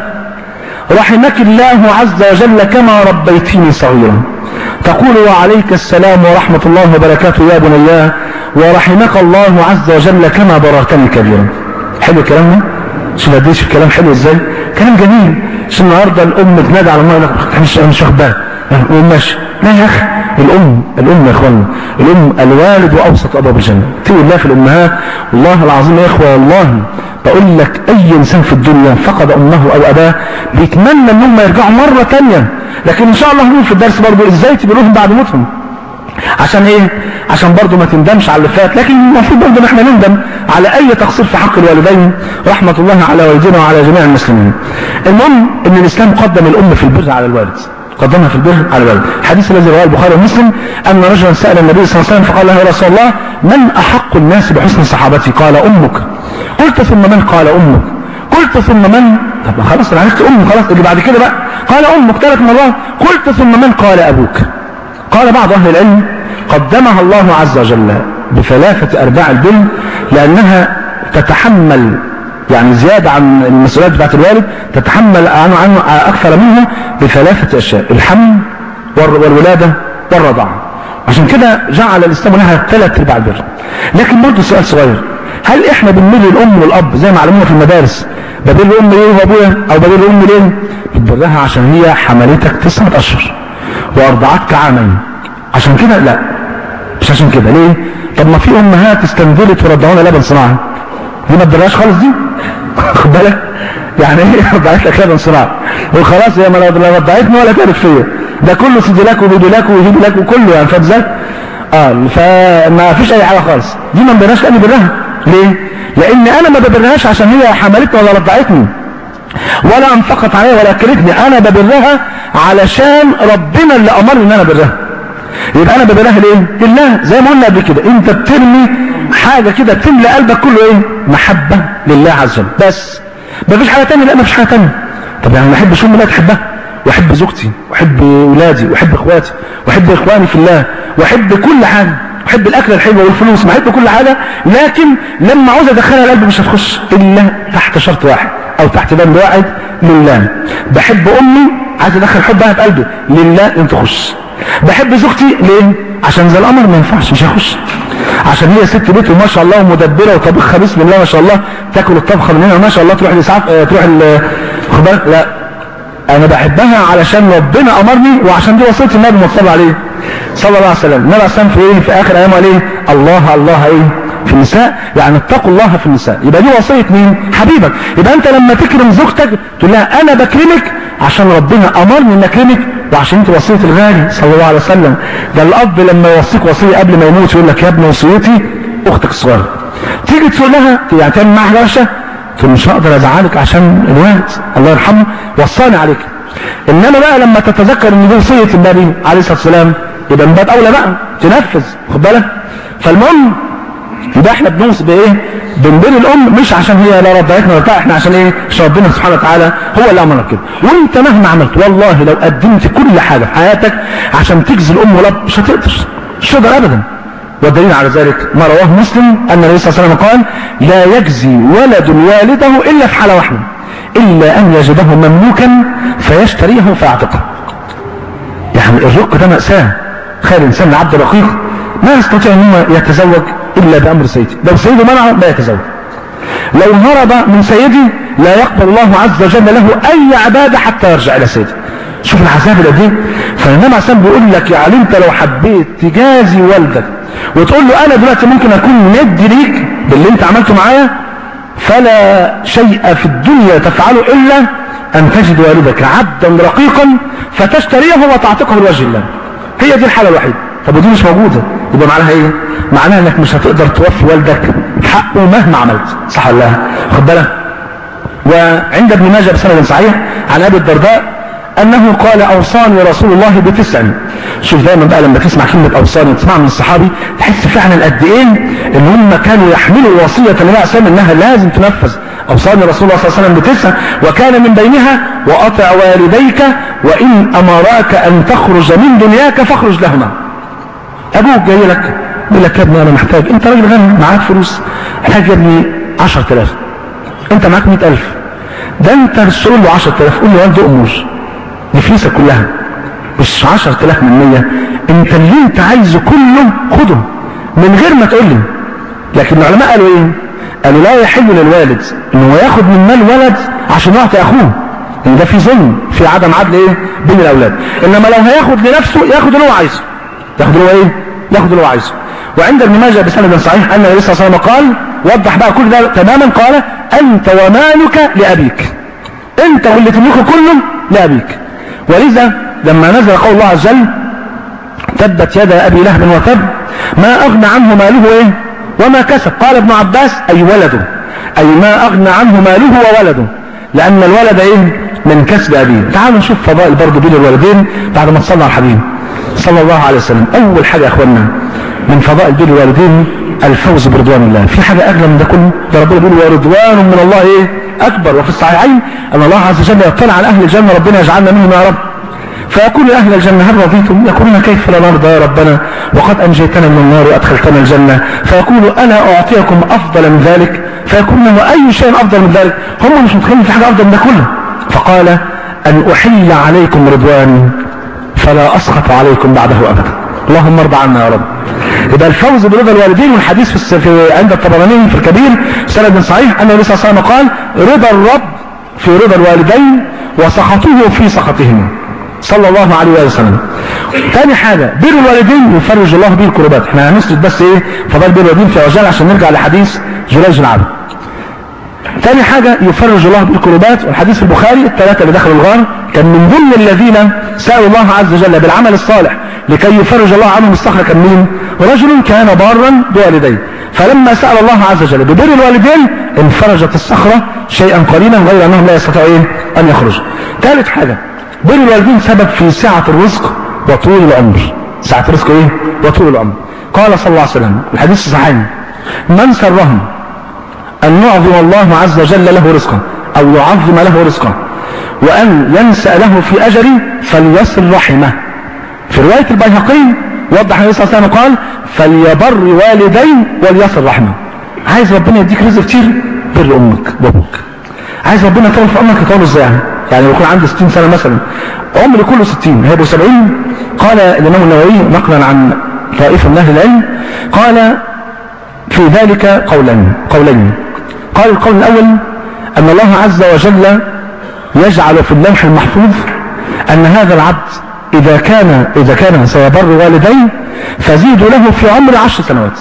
رحمك الله عز وجل كما ربيتني صغيرا تقول وعليك السلام ورحمه الله وبركاته يا بنياه ورحمك الله عز وجل كما بررتني كبيرا حلو الكلام ده شوف قد ايش الكلام حلو ازاي كلام جميل مش النهارده الام تنادي على الله مش مش واخد بالها ماشي لا يا اخي الام الام يا اخوانا الام الوالد واوسط ابواب الجنه تقول الله في الامهات والله العظيم يا اخوه والله بقول لك اي انسان في الدنيا فقد امه او اباه بيتمنى انهم يرجعوا مره ثانيه لكن ان شاء الله هنقول في الدرس برضه ازاي تبروهم بعد موتهم عشان ايه عشان برضه ما تندمش على اللي فات لكن المفروض برضه ان احنا نندم على اي تقصير في حق الوالدين رحمة الله على والدينا وعلى جميع المسلمين المهم ان الاسلام قدم الام في البر على الوالد قدمها في البر على الوالد الحديث الذي رواه البخاري ومسلم ان رجلا سال النبي صلى الله عليه وسلم فقال له يا رسول الله من احق الناس بحسن صحابتي قال امك قلت ثم من قال امك قلت ثم من طب خلاص انا عرفت امي خلاص اللي بعد كده بقى قال امك ثلاث مرات قلت ثم من قال ابوك قال بعض اهل العلم قدمها الله عز وجل بثلاثة ارباع البر لانها تتحمل يعني زيادة عن المسؤوليات بتاعت الوالد تتحمل عنه, عنه اكثر منه بثلاثة اشياء الحمل والولادة والرضاعة عشان كده جعل الاسلام لها ثلاث ارباع البر لكن برضه سؤال صغير هل احنا بنمر الام والاب زي ما علمونا في المدارس بدل الام ليه وابويا او بدل الام ليه بتبرها عشان هي حملتك تسعة اشهر وارضعتك عامين عشان كده لا مش عشان كده ليه طب ما في امهات استنزلت ورضعونا لبن صناعي دي ما تدرهاش خالص دي خد بالك يعني ايه رضعت لك لبن صناعي وخلاص هي ما لا رضعتني ولا تعرف فيا ده كله سيدي لك وبيدي لك ويجيب لك وكله يعني فاهم ازاي اه فما فيش اي حاجه خالص دي ما بدناش تاني برها ليه لان انا ما ببرهاش عشان هي حملتني ولا رضعتني ولا انفقت عليا ولا اكلتني انا ببرها علشان ربنا اللي امرني ان انا برها يبقى انا ببرها ليه لله زي ما قلنا قبل كده انت بترمي حاجه كده تملى قلبك كله ايه محبه لله عز وجل بس مفيش حاجه تانية لا مفيش حاجه تانية طب يعني ما احبش امي لا تحبها واحب زوجتي واحب ولادي واحب اخواتي واحب اخواني في الله واحب كل حاجه احب الاكل الحلو والفلوس ما احب كل حاجه لكن لما عاوز ادخلها القلب مش هتخش الا تحت شرط واحد او تحت بند واحد لله بحب امي عايز ادخل حبها في قلبي لله انت تخش بحب زوجتي ليه عشان زي القمر ما ينفعش مش هيخش عشان هي ست بيت وما شاء الله ومدبره وطبخها بسم الله ما شاء الله تاكل الطبخه من هنا ما شاء الله تروح الاسعاف اه تروح خد بالك لا انا بحبها علشان ربنا امرني وعشان دي وصيه النبي صلى عليه صلى الله عليه وسلم النبي عليه في ايه في اخر ايامه قال ايه الله الله ايه في النساء يعني اتقوا الله في النساء يبقى دي وصيه مين حبيبك يبقى انت لما تكرم زوجتك تقول لها انا بكرمك عشان ربنا امرني ان اكرمك وعشان انت وصيه الغالي صلى الله عليه وسلم ده الاب لما يوصيك وصيه قبل ما يموت يقول لك يا ابن وصيتي اختك الصغيره تيجي تقول لها يعني تعمل معاها حاجه وحشه تقول مش هقدر ازعلك عشان الوالد الله يرحمه وصاني عليك انما بقى لما تتذكر ان دي وصيه النبي عليه الصلاه والسلام يبقى من باب اولى بقى تنفذ خد بالك فالمهم يبقى احنا بنوصي بايه بنبر الام مش عشان هي لا رضعتنا ولا بتاع احنا عشان ايه عشان ربنا سبحانه وتعالى هو اللي امرك كده وانت مهما عملت والله لو قدمت كل حاجه في حياتك عشان تجزي الام والاب مش هتقدر مش هتقدر ابدا والدليل على ذلك ما رواه مسلم ان النبي صلى الله عليه وسلم قال لا يجزي ولد والده الا في حاله واحده إلا أن يجده مملوكا فيشتريه فيعتقه يعني الرق ده مأساة تخيل الإنسان العبد رقيق ما يستطيع أن هو يتزوج إلا بأمر سيده لو سيده منعه لا يتزوج لو هرب من سيده لا يقبل الله عز وجل له أي عبادة حتى يرجع إلى سيده شوف العذاب اللي قد فالنبي عليه الصلاه بيقول لك يعني انت لو حبيت تجازي والدك وتقول له انا دلوقتي ممكن اكون ند ليك باللي انت عملته معايا فلا شيء في الدنيا تفعله الا ان تجد والدك عبدا رقيقا فتشتريه وتعتقه لوجه الله هي دي الحاله الوحيده طب ودي مش موجوده يبقى معناها ايه معناها انك مش هتقدر توفي والدك حقه مهما عملت صح ولا لا خد بالك وعند ابن ماجه بسند صحيح عن ابي الدرداء انه قال اوصاني رسول الله بتسع شوف دايما بقى لما تسمع كلمه اوصاني تسمع من الصحابي تحس فعلا قد ايه ان هم كانوا يحملوا وصيه النبي عليه الصلاه انها لازم تنفذ اوصاني رسول الله صلى الله عليه وسلم بتسع وكان من بينها واطع والديك وان امراك ان تخرج من دنياك فاخرج لهما ابوك جاي لك يقول لك يا ابني انا محتاج انت راجل غني معاك فلوس محتاج يا ابني 10000 انت معاك 100000 ده انت مش تقول له 10000 قول له والد امور دي فلوسك كلها مش 10000 من 100 انت اللي انت عايزه كله خده من غير ما تقول لي لكن العلماء قالوا ايه قالوا لا يحل للوالد انه ياخد من مال ولد عشان يعطي اخوه ان ده في ظلم في عدم عدل ايه بين الاولاد انما لو هياخد لنفسه ياخد اللي هو عايزه ياخد اللي هو ايه ياخد اللي هو عايزه وعند ابن ماجه بسند صحيح ان النبي صلى الله عليه وسلم قال وضح بقى كل ده تماما قال انت ومالك لابيك انت واللي تملكه كله لابيك ولذا لما نزل قول الله عز وجل تبت يدا ابي لهب وتب ما اغنى عنه ماله ايه وما كسب قال ابن عباس اي ولده اي ما اغنى عنه ماله وولده لان الولد ايه من كسب ابيه تعالوا نشوف فضائل برضه بين الولدين بعد ما تصلى على الحبيب صلى الله عليه وسلم اول حاجه يا اخوانا من فضائل بين الوالدين الفوز برضوان الله في حاجه اغلى من ده كله ده ربنا بيقول ورضوان من الله ايه اكبر وفي الصحيحين ان الله عز وجل يطلع على اهل الجنه ربنا يجعلنا منهم يا رب فيقول أهل الجنة هل رضيتم يقولون كيف لا نرضى يا ربنا وقد أنجيتنا من النار وأدخلتنا الجنة فيقول ألا أعطيكم أفضل من ذلك فيقولون وأي شيء أفضل من ذلك هم مش متخيلين في حاجة أفضل من ده كله فقال أن أحل عليكم رضواني فلا أسخط عليكم بعده أبدا اللهم ارضى عنا يا رب يبقى الفوز برضا الوالدين والحديث في, الس... في عند الطبراني في الكبير سند صحيح أن النبي صلى الله عليه وسلم قال رضا الرب في رضا الوالدين وسخطه في سخطهما صلى الله عليه وسلم تاني حاجة بر الوالدين يفرج الله به الكربات احنا هنسجد بس ايه فضل بر الوالدين في عجال عشان نرجع لحديث جريج العبد تاني حاجة يفرج الله به الكربات والحديث في البخاري الثلاثة اللي دخلوا الغار كان من ضمن الذين سألوا الله عز وجل بالعمل الصالح لكي يفرج الله عنهم الصخرة كان مين رجل كان بارا بوالديه فلما سأل الله عز وجل ببر الوالدين انفرجت الصخرة شيئا قليلا غير انهم لا يستطيعوا ايه ان يخرجوا ثالث حاجة بر الوالدين سبب في سعة الرزق وطول العمر سعة الرزق ايه وطول العمر قال صلى الله عليه وسلم الحديث الصحيح من سرهم ان يعظم الله عز وجل له رزقه او يعظم له رزقه وان ينسأ له في اجره فليصل رحمه في رواية البيهقي وضح النبي صلى الله عليه وسلم قال فليبر والدين وليصل رحمه عايز ربنا يديك رزق كتير بر امك وابوك عايز ربنا يطول في عمرك يطول ازاي يعني يعني يكون عندي 60 سنة مثلا عمري كله 60 هيبقوا 70 قال الإمام النووي نقلا عن طائفة من أهل العلم قال في ذلك قولين قولين قال القول الأول أن الله عز وجل يجعل في اللوح المحفوظ أن هذا العبد إذا كان إذا كان سيبر والديه فزيد له في عمر عشر سنوات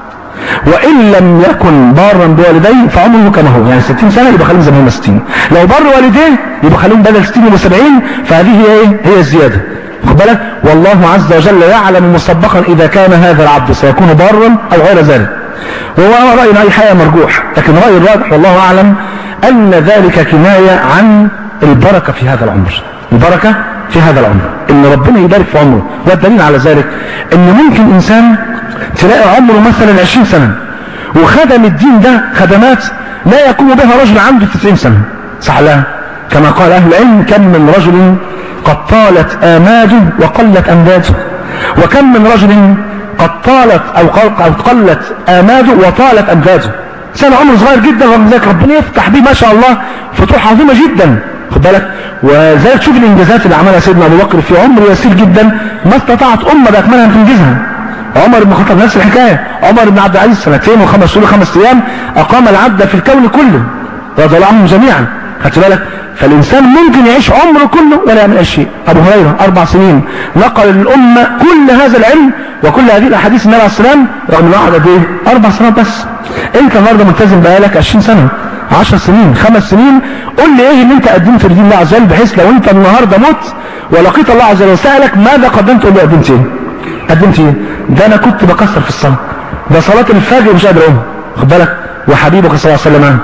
وإن لم يكن بارا بوالديه فعمره كما هو يعني 60 سنة يبقى خليهم زي ما هم 60 لو بر والديه يبقى خليهم بدل 60 يبقى 70 فهذه هي ايه هي الزيادة خد بالك والله عز وجل يعلم مسبقا إذا كان هذا العبد سيكون بارا أو غير ذلك وهو رأي أي حاجة مرجوح لكن رأي الراجح والله أعلم أن ذلك كناية عن البركة في هذا العمر البركة في هذا العمر ان ربنا يبارك في عمره والدليل على ذلك ان ممكن انسان تلاقي عمره مثلا 20 سنة وخدم الدين ده خدمات لا يقوم بها رجل عنده 90 سنة صح لا كما قال اهل العلم كم من رجل قد طالت اماده وقلت امداده وكم من رجل قد طالت او أو قلت اماده وطالت امداده انسان عمره صغير جدا رغم ذلك ربنا يفتح بيه ما شاء الله فتوح عظيمه جدا خد بالك وزي تشوف الانجازات اللي عملها سيدنا ابو بكر في عمر يسير جدا ما استطاعت امه باكملها ان تنجزها عمر بن الخطاب نفس الحكايه عمر بن عبد العزيز سنتين وخمس شهور خمس ايام اقام العبد في الكون كله رضي الله عنهم جميعا خدت بالك فالإنسان ممكن يعيش عمره كله ولا يعمل أي شيء أبو هريرة أربع سنين نقل للأمة كل هذا العلم وكل هذه الأحاديث النبي عليه السلام رغم أنه قعد قد إيه؟ أربع سنوات بس أنت النهارده ملتزم بقالك 20 سنة 10 سنين خمس سنين قول لي ايه اللي انت قدمته لدين الله عز وجل بحيث لو انت النهارده مت ولقيت الله عز وجل وسالك ماذا قدمت قول له قدمت ايه قدمت ايه ده انا كنت بكسر في الصلاه ده صلاه الفجر مش قادر اقوم خد بالك وحبيبك صلى الله عليه وسلم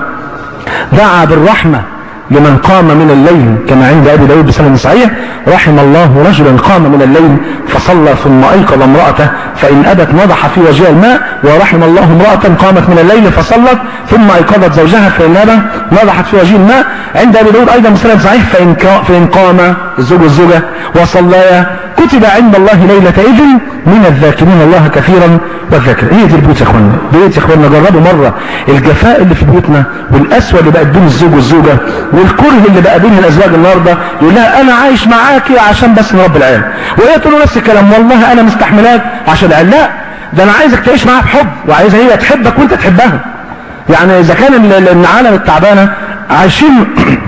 دعا بالرحمه لمن قام من الليل كما عند ابي داود بسند صحيح رحم الله رجلا قام من الليل فصلى ثم ايقظ امراته فان ابت نضح في وجهها الماء ورحم الله امراه قامت من الليل فصلت ثم ايقظت زوجها فان ابت نضحت في وجه الماء عند ابي داود ايضا بسند صحيح فان فان قام الزوج والزوجه وصليا كتب عند الله ليله اذن من الذاكرين الله كثيرا والذاكرين هي دي البيوت يا اخوانا بيوت يا اخوانا جربوا مره الجفاء اللي في بيوتنا والقسوه اللي بقت بين الزوج والزوجه والكره اللي بقى بين الازواج النهارده يقول لها انا عايش معاكي عشان بس نربي العيال وهي تقول له نفس الكلام والله انا مستحملاك عشان العيال لا ده انا عايزك تعيش معاها بحب وعايزها هي تحبك وانت تحبها يعني اذا كان العالم التعبانه عايشين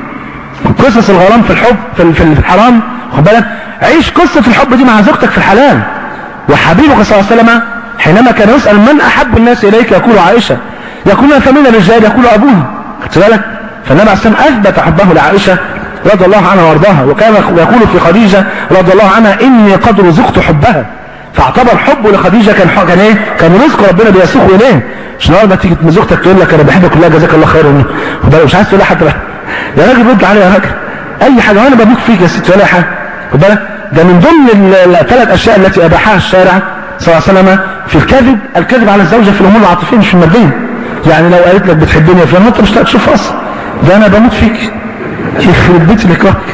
قصص الغرام في الحب في في الحرام خد بالك عيش قصه الحب دي مع زوجتك في الحلال وحبيبك صلى الله عليه وسلم حينما كان يسأل من أحب الناس إليك يقول عائشة يقول فمن الرجال يقول أبوها خدت بالك فالنبي عليه السلام أثبت حبه لعائشة رضي الله عنها وارضاها وكان يقول في خديجة رضي الله عنها إني قد رزقت حبها فاعتبر حبه لخديجة كان كان ايه كان رزق ربنا بيسوقه اليه مش النهارده تيجي زوجتك تقول لك انا بحبك كلها جزاك الله خير مش عايز تقول لها حتى يا راجل رد عليا يا راجل اي حاجه وانا بموت فيك يا ست ولا حاجه خد بالك ده من ضمن الثلاث اشياء التي اباحها الشارع صلى الله عليه وسلم في الكذب الكذب على الزوجه في الامور العاطفيه مش في الماديه يعني لو قالت لك بتحبني يا فلان انت مش هتشوف اصلا ده انا بموت فيك يخرب بيت اللي يكرهك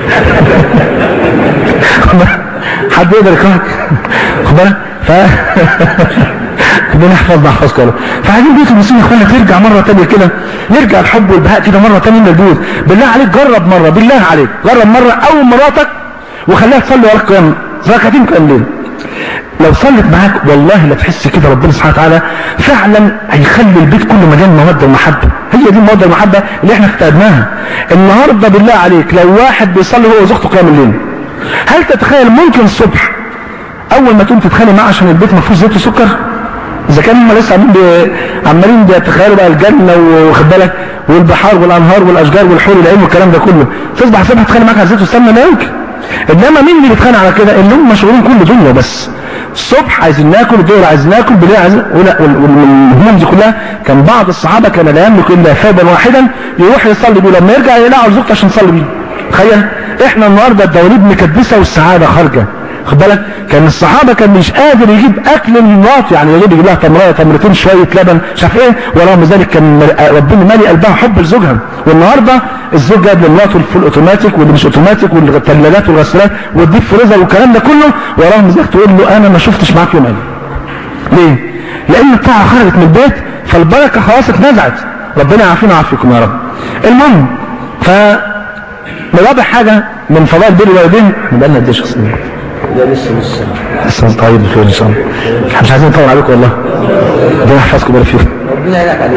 حد يقدر يكرهك خد بالك ف ربنا يحفظنا يحفظك يا رب فعايزين بيوت المسلمين يا اخوانا ترجع مره ثانيه كده يرجع الحب والبهاء كده مره ثانيه للبيوت بالله عليك جرب مره بالله عليك جرب مره اول مراتك وخليها تصلي وراك قيام ركعتين قيام ليل لو صلت معاك والله لا تحس كده ربنا سبحانه وتعالى فعلا هيخلي البيت كله مليان موده ومحبه هي دي الموده والمحبه اللي احنا افتقدناها النهارده بالله عليك لو واحد بيصلي هو وزوجته قيام الليل هل تتخيل ممكن الصبح اول ما تقوم تتخانق معاه عشان البيت ما فيهوش زيت وسكر اذا كان هم لسه عاملين بي... عمالين بيتخيلوا بقى الجنه واخد بالك والبحار والانهار والاشجار والحور العين والكلام ده كله تصبح الصبح تتخانق معاك على زيت والسمنه لا يمكن انما مين اللي بيتخانق على كده اللي هم مشغولين كل دنيا بس الصبح عايزين ناكل الظهر عايزين ناكل بالليل عايزين والهموم دي كلها كان بعض الصحابه كان لا يملك الا ثوبا واحدا يروح يصلي بيه لما يرجع يلاقي زوجته عشان يصلي بيه تخيل احنا النهارده الدواليب مكدسه والسعاده خارجه خد بالك كان الصحابه كان مش قادر يجيب اكل لمراته يعني يجيب يجيب لها تمريه تمرتين شويه لبن مش عارف ايه ورغم ذلك كان ربنا مالي قلبها حب لزوجها والنهارده الزوج جاب لمراته الفول اوتوماتيك واللي مش اوتوماتيك والثلاجات والغسالات والديب فريزر والكلام ده كله ورغم ذلك تقول له انا ما شفتش معاك يوم ليه؟ لان الطاعه خرجت من البيت فالبركه خلاص اتنزعت ربنا يعافينا ويعافيكم يا رب المهم ف رابع حاجه من فضائل بر الوالدين بقالنا قد ايه شخصيا لا لسه لسه لسه طيب بخير ان شاء الله احنا مش عايزين نطول عليكم والله ربنا يحفظكم ويبارك فيكم ربنا يهديك عليك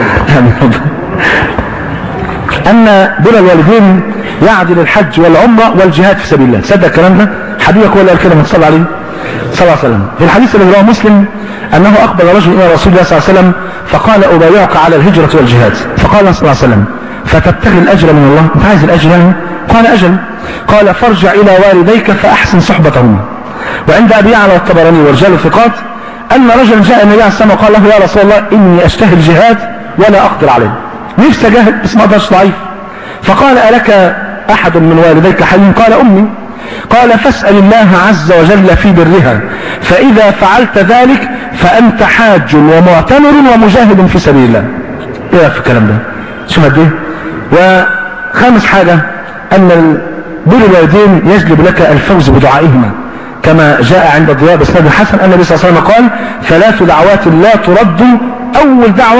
ان بر الوالدين يعدل الحج والعمره والجهاد في سبيل الله تصدق الكلام ده حبيبك هو اللي قال كده من صلى عليه صلى الله عليه وسلم في الحديث الذي رواه مسلم انه اقبل رجل الى رسول الله صلى الله عليه وسلم فقال ابايعك على الهجره والجهاد فقال صلى الله عليه وسلم فتبتغي الاجر من الله انت عايز الاجر يعني قال اجل قال فارجع الى والديك فاحسن صحبتهما وعند ابي يعلى والطبراني ورجال الثقات ان رجلا جاء النبي عليه السلام وقال له يا رسول الله اني اشتهي الجهاد ولا اقدر عليه نفسي اجاهد بس ما اقدرش ضعيف فقال الك احد من والديك حي قال امي قال فاسال الله عز وجل في برها فاذا فعلت ذلك فانت حاج ومعتمر ومجاهد في سبيل الله ايه رايك في الكلام ده شوف قد ايه وخامس حاجه ان بر الوالدين يجلب لك الفوز بدعائهما كما جاء عند الضياء بسند الحسن أن النبي صلى الله عليه وسلم قال ثلاث دعوات لا ترد أول دعوة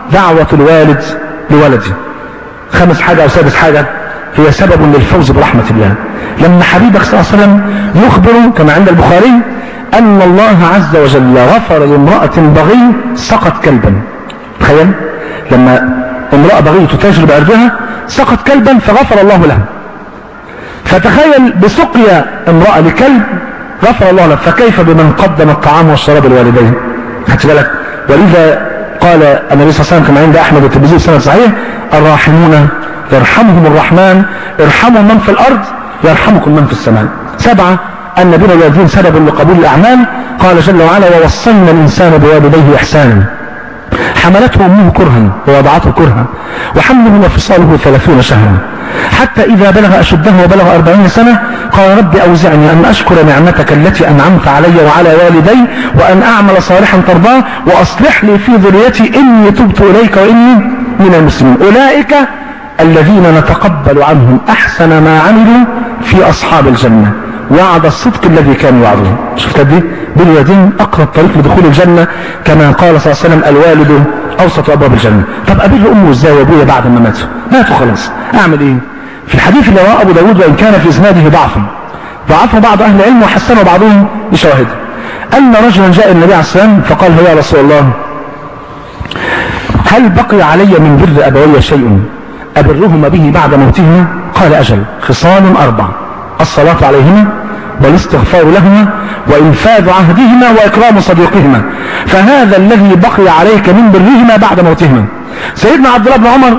دعوة الوالد لولده خامس حاجة أو سادس حاجة هي سبب للفوز برحمة الله لما حبيبك صلى الله عليه وسلم يخبر كما عند البخاري أن الله عز وجل غفر لامرأة بغي سقط كلبا تخيل لما امرأة بغي تتاجر بأرضها سقط كلبا فغفر الله لها فتخيل بسقيا امرأة لكلب غفر الله له فكيف بمن قدم الطعام والشراب لوالديه خدت بالك ولذا قال النبي صلى الله عليه وسلم كما عند احمد والترمذي بسند صحيح الراحمون يرحمهم الرحمن ارحموا من في الارض يرحمكم من في السماء سبعة ان بر الوالدين سبب لقبول الاعمال قال جل وعلا ووصينا الانسان بوالديه احسانا حملته امه كرها ووضعته كرها وحمله وفصاله ثلاثون شهرا حتى إذا بلغ أشده وبلغ أربعين سنة قال رب أوزعني أن أشكر نعمتك التي أنعمت علي وعلى والدي وأن أعمل صالحا ترضاه وأصلح لي في ذريتي إني تبت إليك وإني من المسلمين أولئك الذين نتقبل عنهم أحسن ما عملوا في أصحاب الجنة وعد الصدق الذي كانوا يوعدون شفت دي بالوالدين أقرب طريق لدخول الجنة كما قال صلى الله عليه وسلم الوالد أوسط أبواب الجنة طب أبر أمه إزاي وأبويا بعد ما ماتوا ماتوا خلاص أعمل إيه في الحديث اللي رواه أبو داود وإن كان في إسناده ضعف ضعفه بعض أهل العلم وحسنه بعضهم بشواهد أن رجلا جاء النبي عليه الصلاة والسلام فقال له يا رسول الله هل بقي علي من بر أبوي شيء أبرهما به بعد موتهما قال أجل خصال أربع الصلاة عليهما والاستغفار لهما وإنفاذ عهدهما وإكرام صديقهما فهذا الذي بقي عليك من برهما بعد موتهما سيدنا عبد الله بن عمر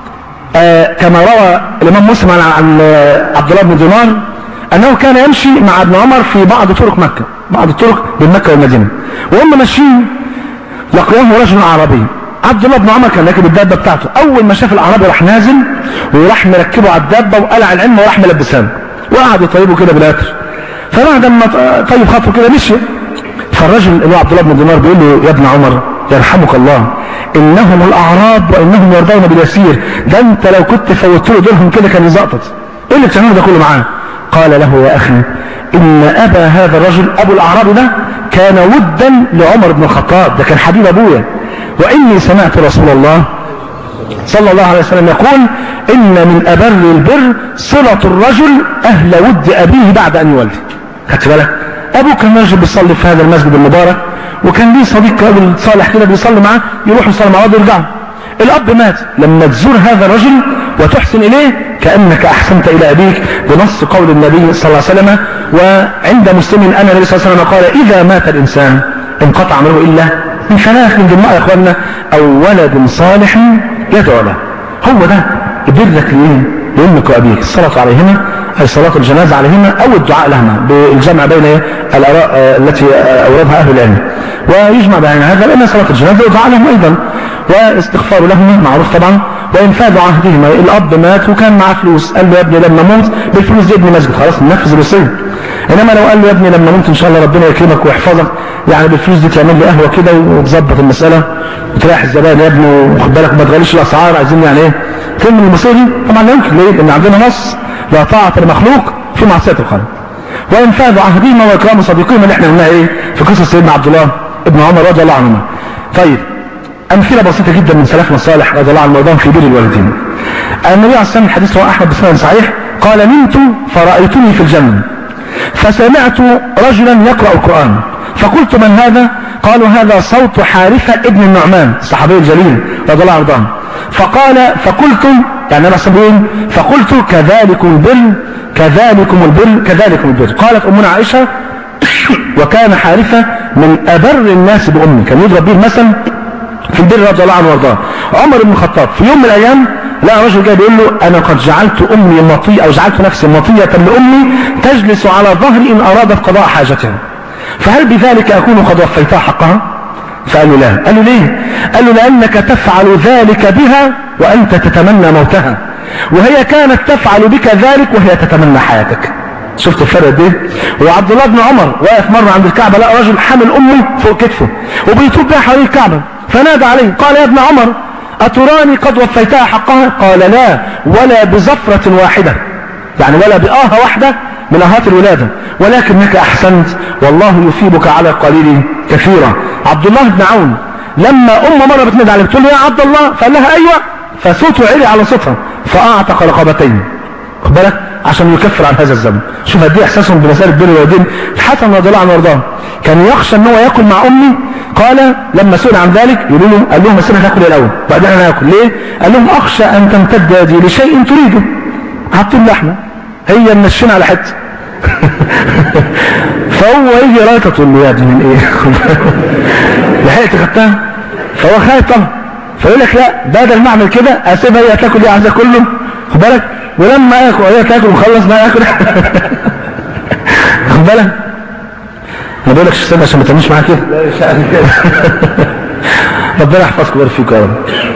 آه كما روى الإمام مسلم عن, عن آه عبد الله بن دينار أنه كان يمشي مع ابن عمر في بعض طرق مكة بعض الطرق بين مكة والمدينة وهم ماشيين لقياه رجل عربي عبد الله بن عمر كان راكب الدابة بتاعته أول ما شاف الأعرابي راح نازل وراح مركبه على الدابة وقلع العلم وراح ملبسانه وقعد يطيبه كده بالآخر فبعد ما طيب خطوه كده مشي فالرجل اللي هو عبد الله بن دينار بيقول له يا ابن عمر يرحمك الله انهم الاعراب وانهم يرضون باليسير ده انت لو كنت فوتت له دولهم كده كان يزقطط ايه اللي بتعمله ده كله معاه قال له يا اخي ان ابا هذا الرجل ابو الاعراب ده كان ودا لعمر بن الخطاب ده كان حبيب ابويا واني سمعت رسول الله صلى الله عليه وسلم يقول ان من ابر البر صلة الرجل اهل ود ابيه بعد ان يولد خدت بالك ابوه كان راجل بيصلي في هذا المسجد المبارك وكان ليه صديق راجل صالح كده بيصلي معاه يروح يصلي معاه ويرجع الاب مات لما تزور هذا الرجل وتحسن اليه كانك احسنت الى ابيك بنص قول النبي صلى الله عليه وسلم وعند مسلم ان النبي صلى الله عليه وسلم قال اذا مات الانسان انقطع عمله الا من ثلاث من جماعه يا اخواننا او ولد صالح يدعو له هو ده برك ليه لامك وابيك الصلاه عليهما أي صلاة الجنازة عليهما أو الدعاء لهما بالجمع بين الآراء التي أوردها أهل العلم ويجمع بين هذا بين صلاة الجنازة والدعاء لهم أيضا واستغفار لهما معروف طبعا وإنفاذ عهدهما الأب مات وكان معاه فلوس قال له يا ابني لما موت بالفلوس دي ابني مسجد خلاص ننفذ الوصية إنما لو قال له يا ابني لما موت إن شاء الله ربنا يكرمك ويحفظك يعني بالفلوس دي تعمل لي قهوة كده وتظبط المسألة وتريح الزبائن يا ابني وخد بالك ما تغليش الأسعار عايزين يعني إيه فيلم المصير دي طبعا لا يمكن ليه؟ لأن عندنا نص لا طاعة لمخلوق في معصية الخالق وإنفاذ عهدهما وإكرام صديقهما اللي احنا قلناها إيه في قصة سيدنا عبد الله ابن عمر رضي الله عنهما طيب أمثلة بسيطة جدا من سلفنا الصالح رضي الله عنهم وارضاهم في بر الوالدين النبي عليه الصلاة الحديث رواه أحمد بسند صحيح قال نمت فرأيتني في الجنة فسمعت رجلا يقرأ القرآن فقلت من هذا قالوا هذا صوت حارثة ابن النعمان الصحابي الجليل رضي الله عنه فقال فقلت يعني انا صبرين فقلت كذلكم البر كذلكم البر كذلكم البر قالت امنا عائشة وكان حارثة من ابر الناس بامي كان يضرب به المثل في البر رضي الله عنه وارضاه عمر بن الخطاب في يوم من الايام لقى رجل جاي بيقول له انا قد جعلت امي مطية او جعلت نفسي مطية لامي تجلس على ظهري ان ارادت قضاء حاجتها فهل بذلك اكون قد وفيتها حقها فقال له لا قال له ليه قال له لانك تفعل ذلك بها وانت تتمنى موتها وهي كانت تفعل بك ذلك وهي تتمنى حياتك شفت الفرق دي وعبد الله بن عمر واقف مرة عند الكعبة لقى رجل حامل امه فوق كتفه وبيطوف بها حوالين الكعبة فنادى عليه قال يا ابن عمر اتراني قد وفيتها حقها قال لا ولا بزفرة واحدة يعني ولا بآهة واحدة من آهات الولادة ولكنك أحسنت والله يثيبك على القليل كثيرا عبد الله بن عون لما ام مره بتنادي عليه بتقول له يا عبد الله فقال لها ايوه فصوته عالي على صوتها فاعتق رقبتين خد بالك عشان يكفر عن هذا الذنب شوف قد ايه احساسهم بمساله بر الوالدين الحسن رضي الله عنه وارضاه كان يخشى ان هو ياكل مع امي قال لما سئل عن ذلك يقولوا له قال لهم بس انا هاكل الاول بعدين انا هاكل ليه؟ قال لهم اخشى ان تمتد يدي لشيء تريده حاطين لحمه هي منشنه على حته فهو يجي رايك تقول له يا ابني من ايه لحقت خدتها فهو خايف طبعا فيقول لك لا بدل ما اعمل كده اسيبها هي تاكل ايه عايزه كله خد بالك ولما ياكل هي تاكل وخلص ما ياكل خد بالك انا بقول لك استنى عشان ما تعملش معايا كده ربنا يحفظك ويبارك فيك يا رب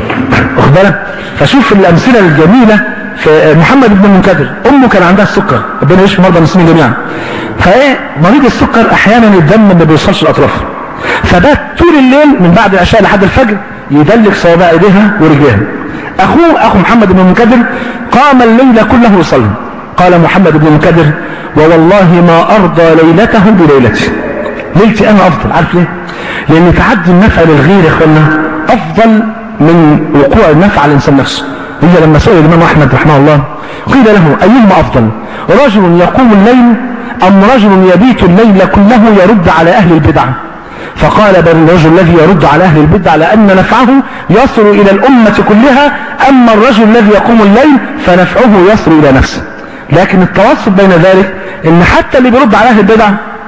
واخد بالك فشوف الامثله الجميله في محمد بن المنكدر امه كان عندها السكر ربنا يشفي مرضى المسلمين جميعا فايه مريض السكر احيانا الدم ما بيوصلش الاطراف فبات طول الليل من بعد العشاء لحد الفجر يدلك صوابع ايديها ورجليها اخوه اخو محمد بن المنكدر قام الليل كله يصلي قال محمد بن المنكدر ووالله ما ارضى ليلته بليلتي ليلتي انا افضل عارف ليه لان تعدي النفع للغير يا اخوانا افضل من وقوع النفع على الانسان نفسه هي لما سئل الامام احمد رحمه الله قيل له ايهما افضل رجل يقوم الليل ام رجل يبيت الليل كله يرد على اهل البدع فقال بل الرجل الذي يرد على اهل البدع لان نفعه يصل الى الامه كلها اما الرجل الذي يقوم الليل فنفعه يصل الى نفسه لكن التوسط بين ذلك ان حتى اللي بيرد على اهل البدع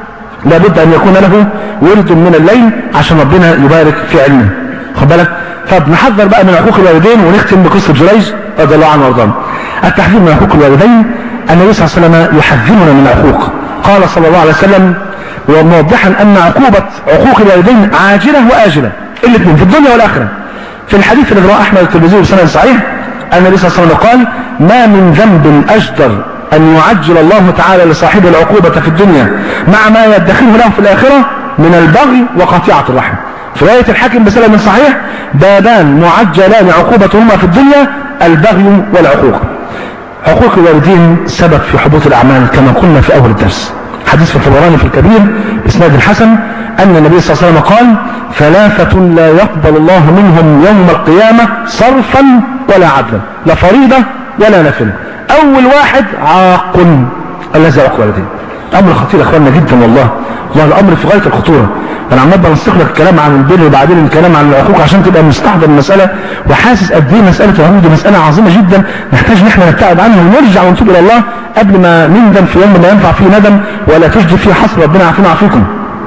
لابد ان يكون له ورد من الليل عشان ربنا يبارك في علمه خد بالك فبنحذر بقى من عقوق الوالدين ونختم بقصه جريج رضي الله عنه وارضاه التحذير من عقوق الوالدين النبي صلى الله عليه وسلم يحذرنا من العقوق قال صلى الله عليه وسلم وموضحا ان عقوبه عقوق الوالدين عاجله واجله الاثنين في الدنيا والاخره في الحديث الذي رواه احمد الترمذي بسند صحيح ان النبي صلى الله عليه وسلم قال ما من ذنب اجدر ان يعجل الله تعالى لصاحب العقوبه في الدنيا مع ما يدخره له في الاخره من البغي وقطيعه الرحم في روايه الحاكم بسند صحيح بابان معجلان عقوبتهما في الدنيا البغي والعقوق حقوق الوالدين سبب في حبوط الاعمال كما قلنا في اول الدرس حديث في الطبراني في الكبير باسناد الحسن ان النبي صلى الله عليه وسلم قال ثلاثة لا يقبل الله منهم يوم القيامة صرفا ولا عدلا لا فريضة ولا نفل اول واحد عاق الذي يعق والديه امر خطير يا اخواننا جدا والله والله الامر في غايه الخطوره انا عمال بنسق لك الكلام عن البر وبعدين الكلام عن العقوق عشان تبقى مستحضر المساله وحاسس قد ايه مساله العقوق دي مساله عظيمه جدا نحتاج ان احنا نبتعد عنها ونرجع ونتوب الى الله قبل ما نندم في يوم لا ينفع فيه ندم ولا تجدي فيه حسر ربنا يعافينا ويعافيكم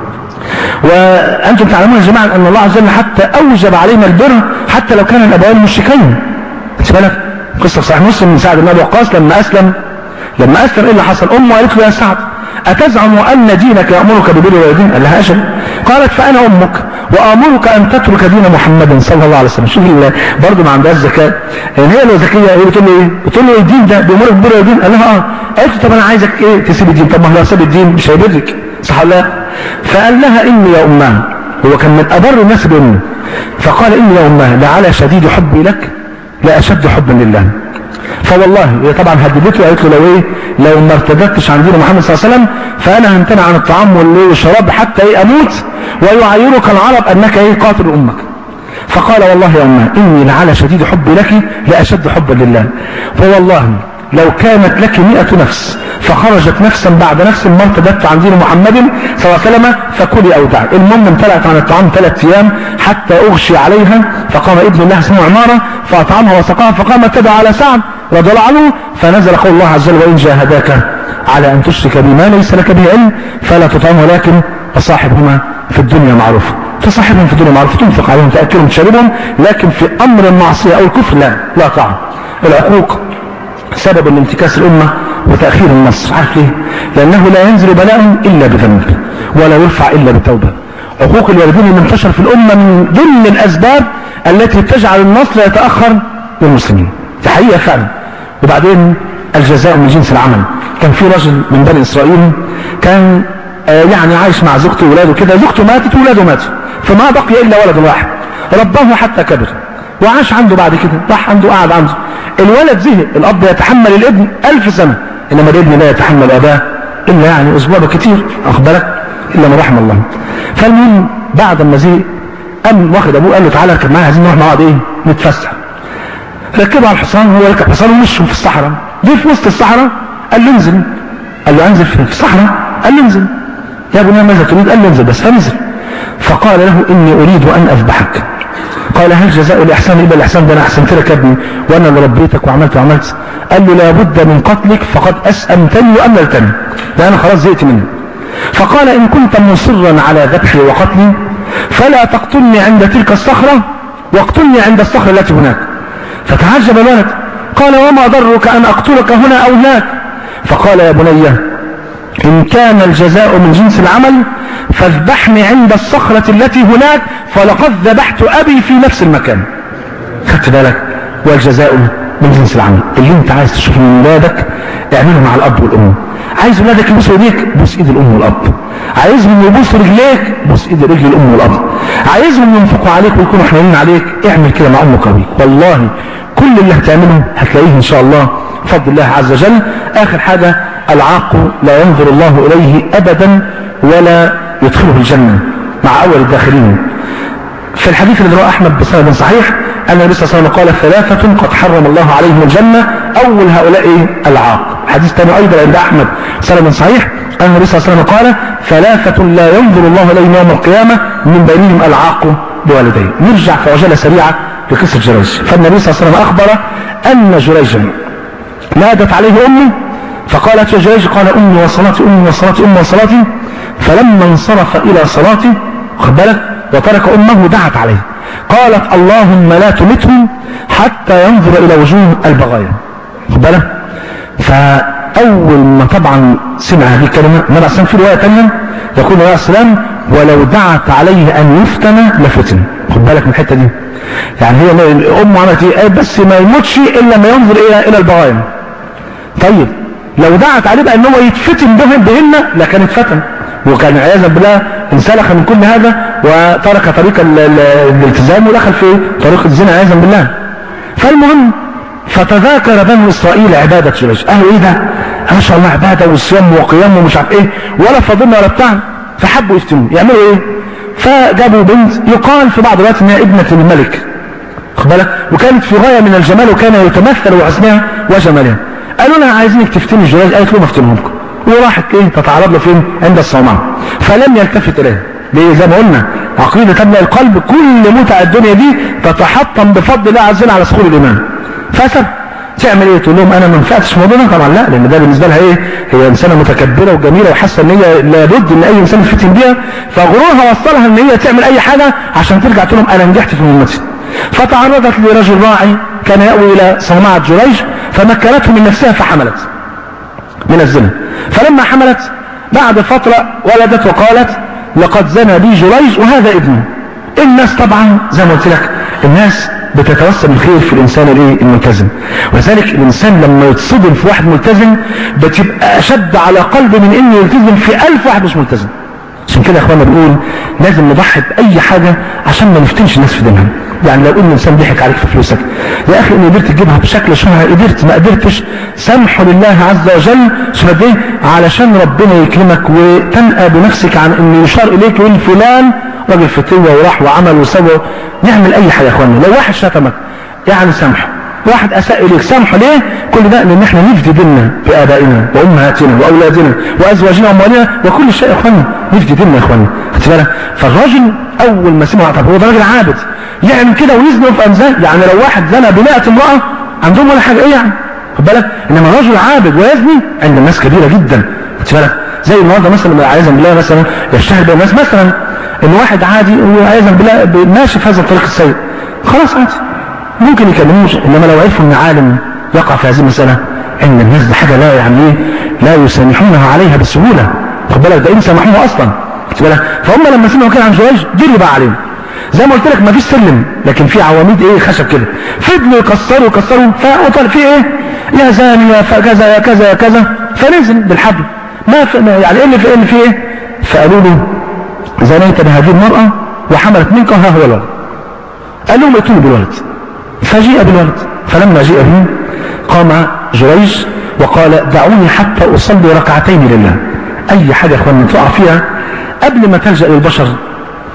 وانتم تعلمون يا جماعه ان الله عز وجل حتى اوجب علينا البر حتى لو كان الابوين مشركين خد بالك قصه صحيح مسلم من سعد بن ابي وقاص لما اسلم لما اسلم ايه اللي حصل امه قالت له يا سعد أتزعم أن دينك يأمرك ببر الوالدين قال لها أجل قالت فأنا أمك وآمرك أن تترك دين محمد صلى الله عليه وسلم شوف برضه ما عندهاش ذكاء يعني هي لو ذكية هي بتقول له إيه بتقول له الدين ده بيأمرك ببر الوالدين قال لها آه قالت طب أنا عايزك إيه تسيب الدين طب ما هو لو ساب الدين مش هيبرك صح ولا لا فقال لها إني يا أمها هو كان من أبر الناس بأمه فقال إني يا أمها لعلى شديد حبي لك لا أشد حبا لله فوالله هي طبعا هددته وقالت له لو ايه لو ما ارتدتش عن دين محمد صلى الله عليه وسلم فانا همتنع عن الطعام والشراب حتى ايه اموت ويعايرك العرب انك ايه قاتل امك فقال والله يا امه اني لعلى شديد حبي لك لاشد حبا لله فوالله لو كانت لك مئة نفس فخرجت نفسا بعد نفس ما ارتدت عن دين محمد صلى الله عليه وسلم فكلي او دعي المهم امتلأت عن الطعام ثلاث ايام حتى اغشي عليها فقام ابن الله اسمه عمارة فاطعمها وسقاها فقام تدعى على سعد رضي الله عنه فنزل قول الله عز وجل وان جاهداك على ان تشرك بما ليس لك به علم فلا تطعمه ولكن فصاحبهما في الدنيا معروف تصاحبهم في الدنيا معروف تنفق عليهم تاكلهم تشربهم لكن في امر المعصيه او الكفر لا لا طاعه العقوق سبب لانتكاس الامه وتاخير النصر عارف ليه لانه لا ينزل بلاء الا بذنب ولا يرفع الا بتوبه عقوق الوالدين اللي انتشر في الامه من ضمن الاسباب التي تجعل النصر يتاخر للمسلمين دي حقيقه فعلا وبعدين الجزاء من جنس العمل كان في رجل من بني اسرائيل كان آه يعني عايش مع زوجته وولاده كده زوجته ماتت وولاده ماتوا فما بقي الا ولد واحد رباه حتى كبر وعاش عنده بعد كده راح عنده قعد عنده الولد زهق الاب يتحمل الابن ألف سنة انما الابن لا يتحمل اباه الا يعني اسبوع بكتير اخبرك الا من رحم الله فالمهم بعد ما زهق قام واخد ابوه قال له تعالى اركب معايا عايزين نروح مع بعض ايه نتفسح ركبه على الحصان هو ركب حصان ومشوا في الصحراء جه في وسط الصحراء قال له انزل قال له انزل في في الصحراء قال له انزل يا ابني ماذا تريد قال له انزل بس فنزل فقال له اني اريد ان اذبحك قال هل جزاء الاحسان الا الاحسان ده انا احسنت لك يا ابني وانا اللي ربيتك وعملت وعملت قال له لابد من قتلك فقد اسأمتني واملتني ده انا خلاص زهقت منه فقال ان كنت مصرا على ذبحي وقتلي فلا تقتلني عند تلك الصخرة واقتلني عند الصخرة التي هناك فتعجب الولد قال وما ضرك ان اقتلك هنا او هناك فقال يا بني ان كان الجزاء من جنس العمل فاذبحني عند الصخرة التي هناك فلقد ذبحت ابي في نفس المكان خدت بالك والجزاء من جنس العمل اللي انت عايز تشوفه من ولادك اعمله مع الاب والام عايز ولادك يبوسوا ايديك بوس ايد الام والاب عايزهم يبوسوا رجليك بوس ايد رجل الام والاب عايزهم ينفقوا عليك ويكونوا حنينين عليك اعمل كده مع امك وابيك والله كل اللي هتعمله هتلاقيه ان شاء الله بفضل الله عز وجل اخر حاجة العاق لا ينظر الله اليه ابدا ولا يدخله الجنة مع اول الداخلين في الحديث الذي رواه احمد بسند صحيح ان النبي صلى الله عليه وسلم قال ثلاثة قد حرم الله عليهم الجنة اول هؤلاء العاق حديث ثاني ايضا عند احمد سند صحيح ان النبي صلى الله عليه وسلم قال ثلاثة لا ينظر الله اليهم يوم القيامة من بينهم العاق بوالديه نرجع في عجالة سريعة لقصة جريج فالنبي صلى الله عليه وسلم اخبر ان جريجا نادت عليه امه فقالت يا جريج قال امي وصلاتي امي وصلاتي امي وصلاتي فلما انصرف الى صلاتي خد بالك وترك امه دعت عليه قالت اللهم لا تمته حتى ينظر الى وجوه البغايا خد بالك فاول ما طبعا سمع هذه الكلمه ما اصلا في روايه ثانيه يقول عليه السلام ولو دعت عليه ان يفتن لفتن خد بالك من الحته دي يعني هي امه عملت ايه بس ما يموتش الا ما ينظر الى الى البغايا طيب لو دعت عليه بقى ان هو يتفتن بهم بهن لكان اتفتن وكان عياذا بالله انسلخ من كل هذا وترك طريق ال- ال- الالتزام ودخل في طريق الزنا عياذا بالله فالمهم فتذاكر بنو اسرائيل عبادة جريج قالوا ايه ده ما شاء الله عبادة وصيام وقيام ومش عارف ايه ولا فاضلنا ولا بتاع فحبوا يفتنوا يعملوا ايه فجابوا بنت يقال في بعض الوقت انها ابنة الملك خد بالك وكانت في غاية من الجمال وكان يتمثل حسنها وجمالها قالوا لها عايزينك تفتني جريج قالت له ما افتنهمكم وراحت ايه تتعرض له فين عند الصومعة فلم يلتفت اليه ليه زي ما قلنا عقيدة تملأ القلب كل متع الدنيا دي تتحطم بفضل الله عز وجل على صخور الايمان فسب تعمل ايه تقول لهم انا ما نفعتش في الموضوع ده طبعا لا لان ده بالنسبه لها ايه هي انسانه متكبره وجميله وحاسه ان هي لابد ان اي انسان يفتن بيها فغرورها وصلها ان هي تعمل اي حاجه عشان ترجع تقول لهم انا نجحت في مهمتي فتعرضت لرجل راعي كان يأوي الى صومعة جريج فمكنته من نفسها فحملت من الزنا فلما حملت بعد فترة ولدت وقالت لقد زنى بي جريج وهذا ابنه الناس طبعا زي ما قلت لك الناس بتتوسم الخير في الانسان الايه الملتزم ولذلك الانسان لما يتصدم في واحد ملتزم بتبقى اشد على قلبه من انه يلتزم في الف واحد مش ملتزم عشان كده يا اخوانا بنقول لازم نضحي باي حاجة عشان ما نفتنش الناس في دينها يعني لو ان انسان ضحك عليك في فلوسك يا اخي ان قدرت تجيبها بشكل شبهه قدرت ما قدرتش سامحه لله عز وجل شبه ايه علشان ربنا يكرمك وتنأى بنفسك عن ان يشار اليك يقول فلان راجل فتوة وراح وعمل وسوى نعمل اي حاجه يا اخوانا لو واحد شتمك يعني سامحه واحد اساء اليك سامحه ليه كل ده لان احنا نفدي ديننا بابائنا وامهاتنا واولادنا وازواجنا واموالنا وكل شيء يا اخوانا نفدي ديننا يا اخوانا خدت بالك فالراجل اول ما سمع طب هو ده راجل عابد يعمل كده ويزنوا في امثال يعني لو واحد زنى بمئة امرأة عندهم ولا حاجة ايه يعني خد بالك انما رجل عابد ويزني عند الناس كبيرة جدا خد بالك زي النهارده مثلا عايزا بالله مثلا يشتهر بين الناس مثلا ان واحد عادي وعايزا بالله ماشي في هذا الطريق السيء خلاص عادي ممكن يكلموش انما لو عرفوا ان عالم يقع في هذه المسألة عند الناس دي حاجة لا يعني ايه لا يسامحونها عليها بسهولة خد بالك ده ايه سامحوها اصلا خد بالك فهم لما سمعوا كده عن جواج جري بقى عليهم زي ما قلت لك مفيش سلم لكن في عواميد ايه خشب كده فضلوا يكسروا يكسروا فقال في ايه يا زاني يا كذا يا كذا يا كذا فنزل بالحبل ما في يعني ايه اللي في ايه اللي في ايه فقالوا له زنيت بهذه المرأة وحملت منك ها هو الولد قال لهم ائتوني بالولد فجيء بالولد فلما جيء به قام جريج وقال دعوني حتى اصلي ركعتين لله اي حاجة يا اخوان تقع فيها قبل ما تلجأ للبشر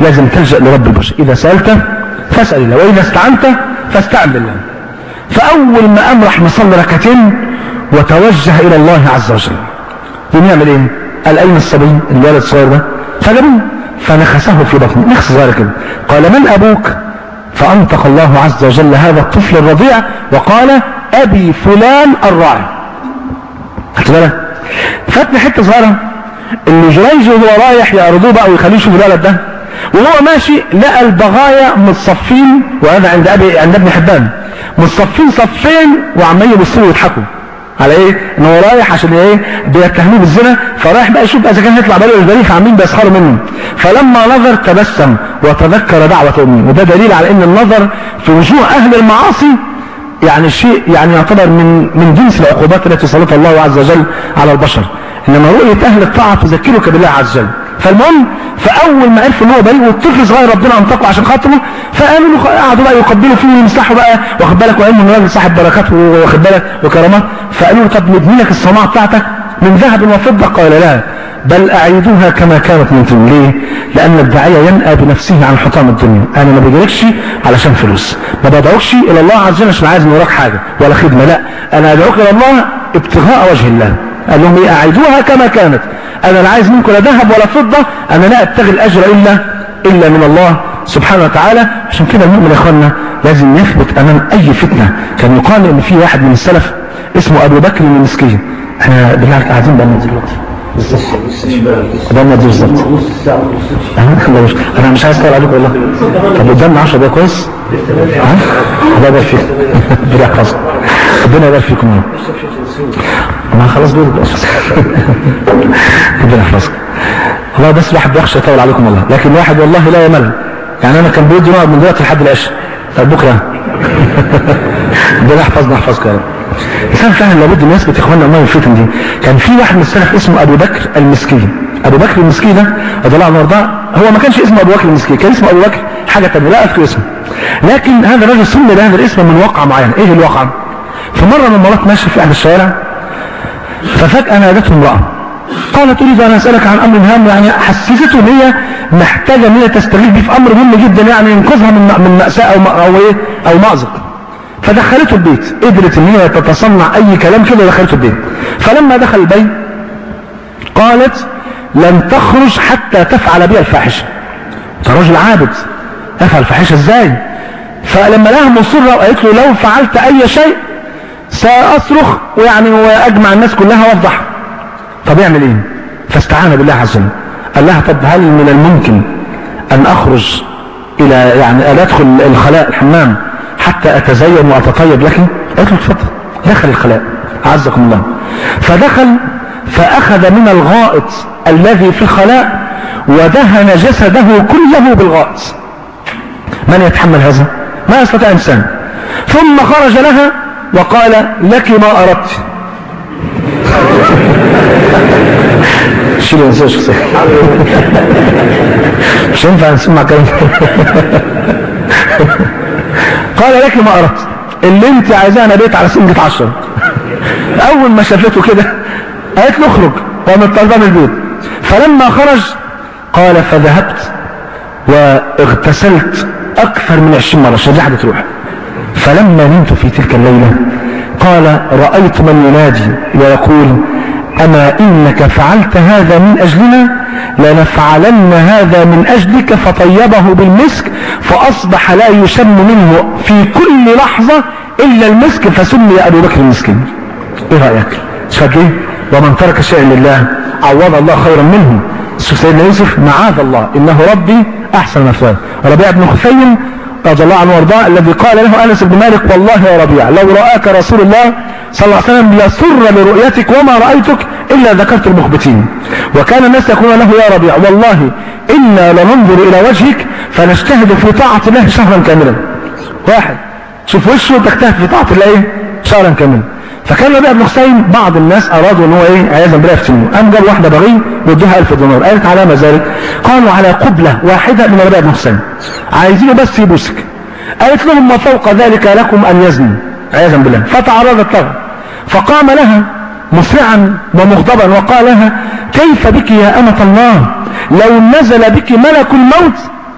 لازم تلجأ لرب البشر إذا سألت فاسأل الله وإذا استعنت فاستعن بالله فأول ما قام راح مصلي ركعتين وتوجه إلى الله عز وجل يقوم يعمل إيه؟ قال أين الصبي الولد الصغير ده؟ فجابوه فنخسه في بطنه نخس صغير كده قال من أبوك؟ فأنطق الله عز وجل هذا الطفل الرضيع وقال أبي فلان الراعي خدت بالك؟ فاتني حتة صغيرة اللي جريج وهو رايح يعرضوه بقى ويخليه يشوف الولد ده وهو ماشي لقى البغايا متصفين وهذا عند ابي عند ابن حبان متصفين صفين وعمالين يبصوا ويضحكوا على ايه ان هو رايح عشان ايه بيتهموه بالزنا فرايح بقى يشوف اذا كان هيطلع باله البريء فعاملين بيسخروا منه فلما نظر تبسم وتذكر دعوه امه وده دليل على ان النظر في وجوه اهل المعاصي يعني شيء يعني يعتبر من من جنس العقوبات التي سلطها الله عز وجل على البشر انما رؤيه اهل الطاعه تذكرك بالله عز وجل فالمهم فاول ما عرفوا ان هو بريء والطفل صغير ربنا انطقه عشان خاطره فقالوا له قعدوا بقى يقبلوا فيه ويمسحوا بقى واخد بالك وعلم ان راجل صاحب بركات واخد بالك وكرامات فقالوا له طب نبني لك الصناعه بتاعتك من ذهب وفضه قال لا بل اعيدوها كما كانت من طين ليه؟ لان الداعيه ينأى بنفسه عن حطام الدنيا انا ما بجركش علشان فلوس ما بدعوكش الى الله عز وجل عشان عايز من وراك حاجه ولا خدمه لا انا ادعوك الى الله ابتغاء وجه الله قال لهم ايه اعيدوها كما كانت انا لا عايز منكم لا ذهب ولا فضه انا لا ابتغي الاجر الا الا من الله سبحانه وتعالى عشان كده المؤمن يا اخوانا لازم يثبت امام اي فتنه كان يقال ان في واحد من السلف اسمه ابو بكر المسكين احنا بالله قاعدين بقى دلوقتي قدامنا دي بالظبط أه؟ انا مش عايز اطول عليكم والله طب قدامنا 10 دقايق كويس ها الله يبارك فيك ربنا يحفظك ربنا يبارك فيكم يا رب ما خلاص دول ربنا يحفظك والله بس الواحد بيخشى يطول عليكم والله لكن الواحد والله لا يمل يعني انا كان بيدي نقعد من دلوقتي لحد العشاء طب بكره ربنا يحفظنا يحفظك يا رب الانسان فعلا لابد ان يثبت اخواننا امام الفتن دي كان في واحد من السلف اسمه ابو بكر المسكين ابو بكر المسكين ده رضي الله عنه وارضاه هو ما كانش اسمه ابو بكر المسكين كان اسمه ابو بكر حاجه ثانيه لا اذكر اسمه لكن هذا الرجل سمي بهذا الاسم من واقع معين ايه الواقع فمره من المرات ماشي في احد الشوارع ففجاه نادته امراه قالت اريد ان اسالك عن امر هام يعني حسسته ان هي محتاجه ان هي تستغيث بيه في امر مهم جدا يعني ينقذها من من ماساه او او ايه او مازق فدخلته البيت قدرت ان هي تتصنع اي كلام كده دخلته البيت فلما دخل البيت قالت لن تخرج حتى تفعل بي الفاحشه انت راجل عابد افعل الفاحشه ازاي فلما لها مصره وقالت له لو فعلت اي شيء ساصرخ ويعني واجمع الناس كلها وافضح طب يعمل ايه فاستعان بالله عز وجل قال لها طب هل من الممكن ان اخرج الى يعني ان ادخل الخلاء الحمام حتى اتزين واتطيب لك قالت له اتفضل دخل الخلاء اعزكم الله فدخل فاخذ من الغائط الذي في الخلاء ودهن جسده كله بالغائط من يتحمل هذا ما يستطيع انسان ثم خرج لها وقال لك ما اردت شيل انسان شخصيا مش ينفع نسمع كلام قال لك ما اردت اللي انت عايزاه انا بيت على سنجة عشرة اول ما شافته كده قالت له اخرج وقامت طالبه من البيت فلما خرج قال فذهبت واغتسلت اكثر من عشرين مرة شجاعة تروح فلما نمت في تلك الليلة قال رأيت من ينادي ويقول أما إنك فعلت هذا من أجلنا لنفعلن هذا من أجلك فطيبه بالمسك فأصبح لا يشم منه في كل لحظة إلا المسك فسمي أبو بكر المسكين إيه رأيك شفت إيه ومن ترك شيئا لله عوض الله خيرا منه شوف سيدنا يوسف معاذ الله إنه ربي أحسن مثواه ربيع بن خثيم رضي الله عنه وارضاه الذي قال له انس بن مالك والله يا ربيع لو راك رسول الله صلى الله عليه وسلم لسر لرؤيتك وما رايتك الا ذكرت المخبتين وكان الناس يقولون له يا ربيع والله انا لننظر الى وجهك فنجتهد في طاعه الله شهرا كاملا واحد شوف وشه تجتهد في طاعه الله ايه شهرا كاملا فكان ربيع بن حسين بعض الناس ارادوا ان هو ايه عياذا بالله يفتنوه قام جاب واحده بغي وادوها 1000 دينار قالت على ما ذلك قالوا على قبله واحده من ربيع بن حسين عايزينه بس يبوسك قالت لهم ما فوق ذلك لكم ان يزني عياذا بالله فتعرضت له فقام لها مسرعا ومغضبا وقال لها كيف بك يا أمة الله لو نزل بك ملك الموت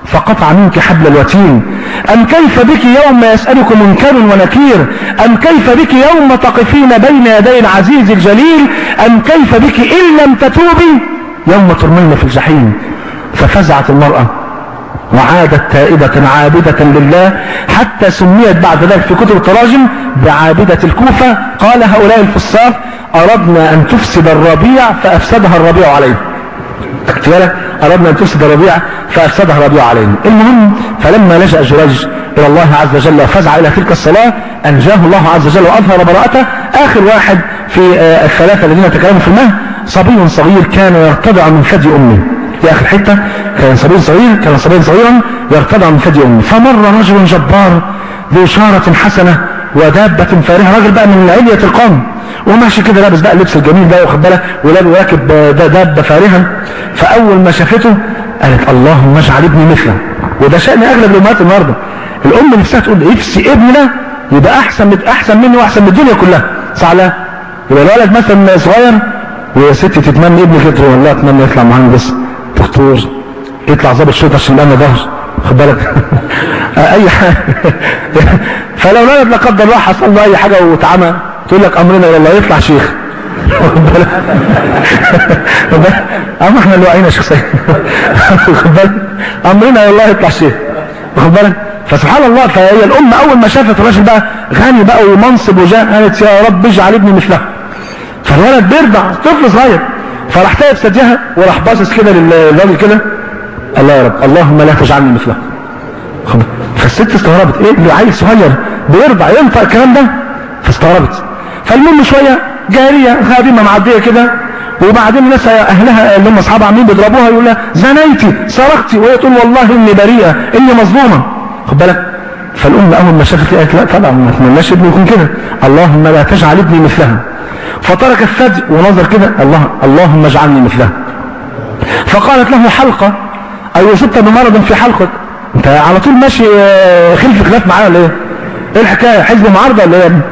فقطع منك حبل الوتين أم كيف بك يوم يسألك منكر ونكير أم كيف بك يوم تقفين بين يدي العزيز الجليل أم كيف بك إن لم تتوبي يوم ترمين في الجحيم ففزعت المرأة وعادت تائبة عابدة لله حتى سميت بعد ذلك في كتب التراجم بعابدة الكوفة قال هؤلاء الفصاف أردنا أن تفسد الربيع فأفسدها الربيع عليه خدت بالك أردنا أن تفسد الربيع فأفسدها الربيع علينا المهم فلما لجأ جريج إلى الله عز وجل وفزع إلى تلك الصلاة أنجاه الله عز وجل وأظهر براءته آخر واحد في آه، الثلاثة الذين تكلموا في المهد صبي صغير كان يرتضع من ثدي أمه في آخر حتة كان صبي صغير كان صبي صغيرا يرتضع من ثدي أمه فمر رجل جبار ذو شارة حسنة ودابة فارهة راجل بقى من علية القوم وماشي كده لابس بقى اللبس الجميل ده واخد بالك ولابس راكب آه، دا- دابة فارهة فأول ما شافته قالت اللهم اجعل ابني مثله وده شأن أغلب الأمهات النهارده الأم نفسها تقول نفسي ابننا يبقى أحسن من أحسن مني وأحسن من الدنيا كلها صح لا؟ يبقى الولد مثلا صغير ويا ست تتمنى ابنك كده والله اتمنى يطلع مهندس دكتور يطلع ضابط شرطه عشان يبقى لنا ظهر خد بالك اي حاجه فلو الولد لا قدر الله حصل له اي حاجه واتعمى تقول لك امرنا الى الله يطلع شيخ واخد بالك واخد بالك؟ اما احنا اللي واعيين يا شيخ سيد واخد بالك امرنا الى الله يطلع شيخ واخد بالك فسبحان الله فهي الام اول ما شافت الراجل بقى غني بقى ومنصب وجاه قالت يا رب اجعل ابني مثله فالولد بيرضع طفل صغير فراح تايب ثديها وراح باصص كده للراجل كده قال له يا رب اللهم لا تجعلني مثله خلاص. فالست استغربت ايه اللي عيل صغير بيرضع ينفع الكلام ده فاستغربت فالمهم شويه جاريه خادمه معديه كده وبعدين الناس اهلها اللي هم اصحابها عاملين بيضربوها يقول لها زنيتي سرقتي وهي تقول والله اني بريئه اني مظلومه خد بالك فالام اول ما شافت قالت لا طبعا ما اتمناش ابني يكون كده اللهم لا تجعل ابني مثلها فترك الثدي ونظر كده الله اللهم اجعلني مثلها فقالت له حلقه او اصبت بمرض في حلقك انت على طول ماشي آه، خلف خلاف معاه ولا ايه ايه الحكايه حزب معارضه ولا ايه يا ابني؟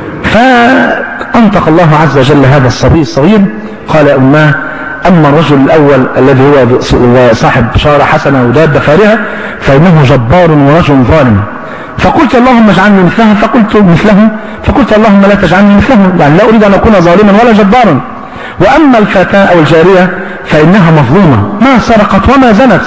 فانطق الله عز وجل هذا الصبي الصغير قال يا اماه اما الرجل الاول الذي هو صاحب شاره حسنه ودابه فارهه فانه جبار ورجل ظالم فقلت اللهم اجعلني مثلها فقلت مثله فقلت اللهم لا تجعلني مثله يعني لا اريد ان اكون ظالما ولا جبارا واما الفتاه او الجاريه فانها مظلومه ما سرقت وما زنت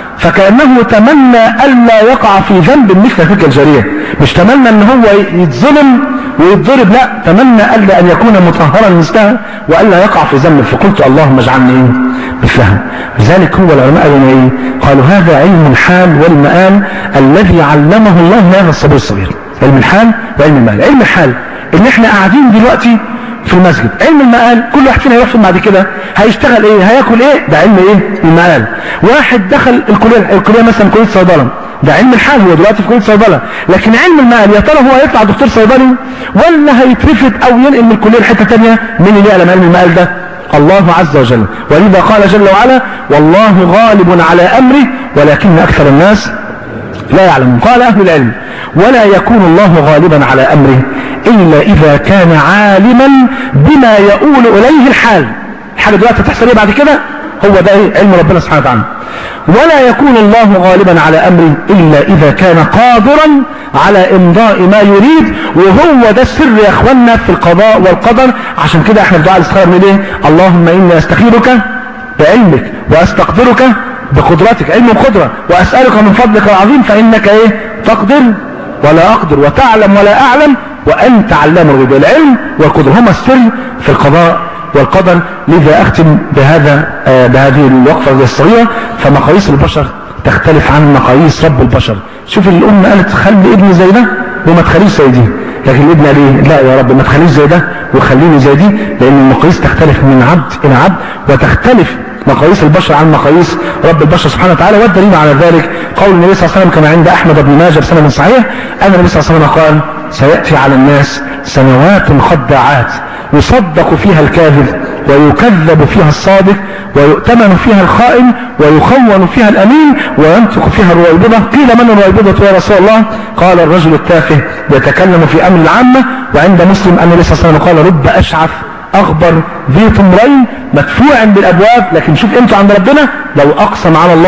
فكانه تمنى الا يقع في ذنب مثل تلك الجاريه مش تمنى ان هو يتظلم ويتضرب لا تمنى الا ان يكون مطهرا مثلها والا يقع في ذنب فقلت اللهم اجعلني ايه مثلها لذلك هو العلماء قالوا ايه قالوا هذا علم الحال والمآل الذي علمه الله لهذا الصبي الصغير علم الحال وعلم المآل علم الحال ان احنا قاعدين دلوقتي في المسجد علم المآل كل واحد فينا هيروح فين بعد كده هيشتغل ايه هياكل ايه ده علم ايه المآل واحد دخل الكليه الكليه مثلا كليه صيدله ده علم الحال هو دلوقتي في كليه صيدله لكن علم المآل يا ترى هو هيطلع دكتور صيدلي ولا هيترفد او ينقل من الكليه لحته ثانيه مين اللي يعلم علم المآل ده الله عز وجل ولذا قال جل وعلا والله غالب على امره ولكن اكثر الناس لا يعلمون قال اهل العلم ولا يكون الله غالبا على امره الا اذا كان عالما بما يؤول اليه الحال الحاجه دلوقتي هتحصل ايه بعد كده هو ده ايه علم ربنا سبحانه وتعالى ولا يكون الله غالبا على امره الا اذا كان قادرا على امضاء ما يريد وهو ده السر يا اخوانا في القضاء والقدر عشان كده احنا في دعاء الاستخاره بنقول ايه اللهم اني استخيرك بعلمك واستقدرك بقدرتك علم وقدرة واسألك من فضلك العظيم فانك ايه تقدر ولا اقدر وتعلم ولا اعلم وانت علام الغيوب العلم والقدرة هما السر في القضاء والقدر لذا اختم بهذا آه بهذه الوقفة الصغيرة فمقاييس البشر تختلف عن مقاييس رب البشر شوف الام قالت خلي ابني زي ده وما تخليش زي دي لكن الابن قال ايه لا يا رب ما تخليش زي ده وخليني زي دي لان المقاييس تختلف من عبد الى عبد وتختلف مقاييس البشر عن مقاييس رب البشر سبحانه وتعالى والدليل على ذلك قول النبي صلى الله عليه وسلم كما عند احمد بن ماجه بسند صحيح ان النبي صلى الله عليه وسلم قال سياتي على الناس سنوات خداعات يصدق فيها الكاذب ويكذب فيها الصادق ويؤتمن فيها الخائن ويخون فيها الامين وينطق فيها الرويبضه قيل من الرويبضه يا رسول الله قال الرجل التافه يتكلم في امر العامه وعند مسلم ان النبي صلى الله عليه وسلم قال رب اشعث اخبر ذي طمرين مدفوع بالابواب لكن شوف انتوا عند ربنا لو اقسم على الله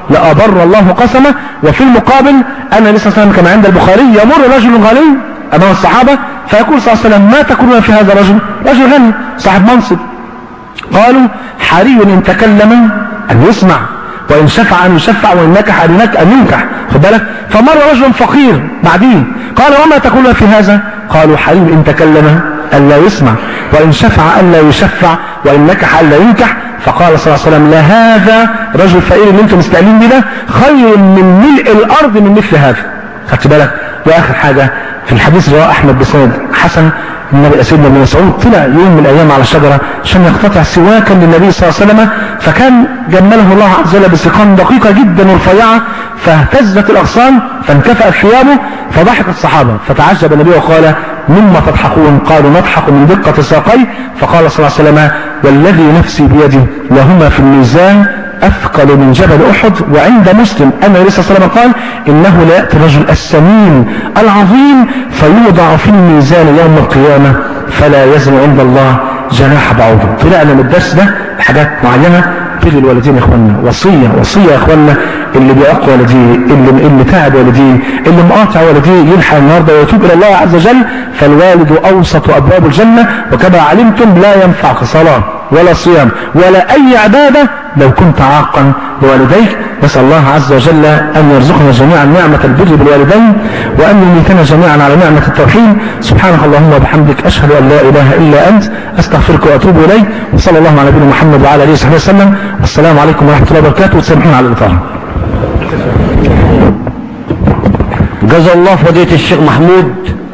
لأبر الله قسمه وفي المقابل أن النبي صلى الله عليه وسلم كما عند البخاري يمر رجل غني أمام الصحابة فيقول صلى الله عليه وسلم ما تقولون في هذا الرجل رجل غني صاحب منصب قالوا حري إن تكلم أن يسمع وإن شفع أن يشفع وإن نكح أن ينك أن ينكح خد بالك فمر رجل فقير بعدين قال وما تقولون في هذا قالوا حري إن تكلم أن لا يسمع وإن شفع أن لا يشفع وإن نكح أن لا ينكح فقال صلى الله عليه وسلم لهذا رجل فقير اللي انتم مستعملين بيه ده خير من ملء الأرض من مثل هذا خدت بالك وآخر حاجة في الحديث رواه أحمد بسند حسن النبي سيدنا ابن مسعود طلع يوم من الايام على الشجره عشان يقتطع سواكا للنبي صلى الله عليه وسلم فكان جمله الله عز وجل بسقام دقيقه جدا ورفيعه فاهتزت الاغصان فانكفأت ثيابه فضحك الصحابه فتعجب النبي وقال مما تضحكون قالوا نضحك من دقه ساقيه فقال صلى الله عليه وسلم والذي نفسي بيده وهما في الميزان أثقل من جبل أحد وعند مسلم أن النبي صلى الله عليه وسلم قال إنه لا يأتي الرجل السمين العظيم فيوضع في الميزان يوم القيامة فلا يزن عند الله جناح بعوضة طلعنا من الدرس ده حاجات معينة بر الوالدين يا اخوانا وصية وصية يا اخوانا اللي بيعق والديه اللي اللي تعب والديه اللي مقاطع والديه يلحق النهارده ويتوب الى الله عز وجل فالوالد اوسط ابواب الجنة وكما علمتم لا ينفعك صلاة ولا صيام ولا اي عبادة لو كنت عاقا بوالديك نسأل الله عز وجل أن يرزقنا جميعا نعمة البر بالوالدين وأن يميتنا جميعا على نعمة التوحيد سبحانك اللهم وبحمدك أشهد أن لا إله إلا أنت أستغفرك وأتوب إليك وصلى الله على نبينا محمد وعلى آله وصحبه وسلم والسلام عليكم ورحمة الله وبركاته وتسامحونا على الإطالة جزا الله فضيلة الشيخ محمود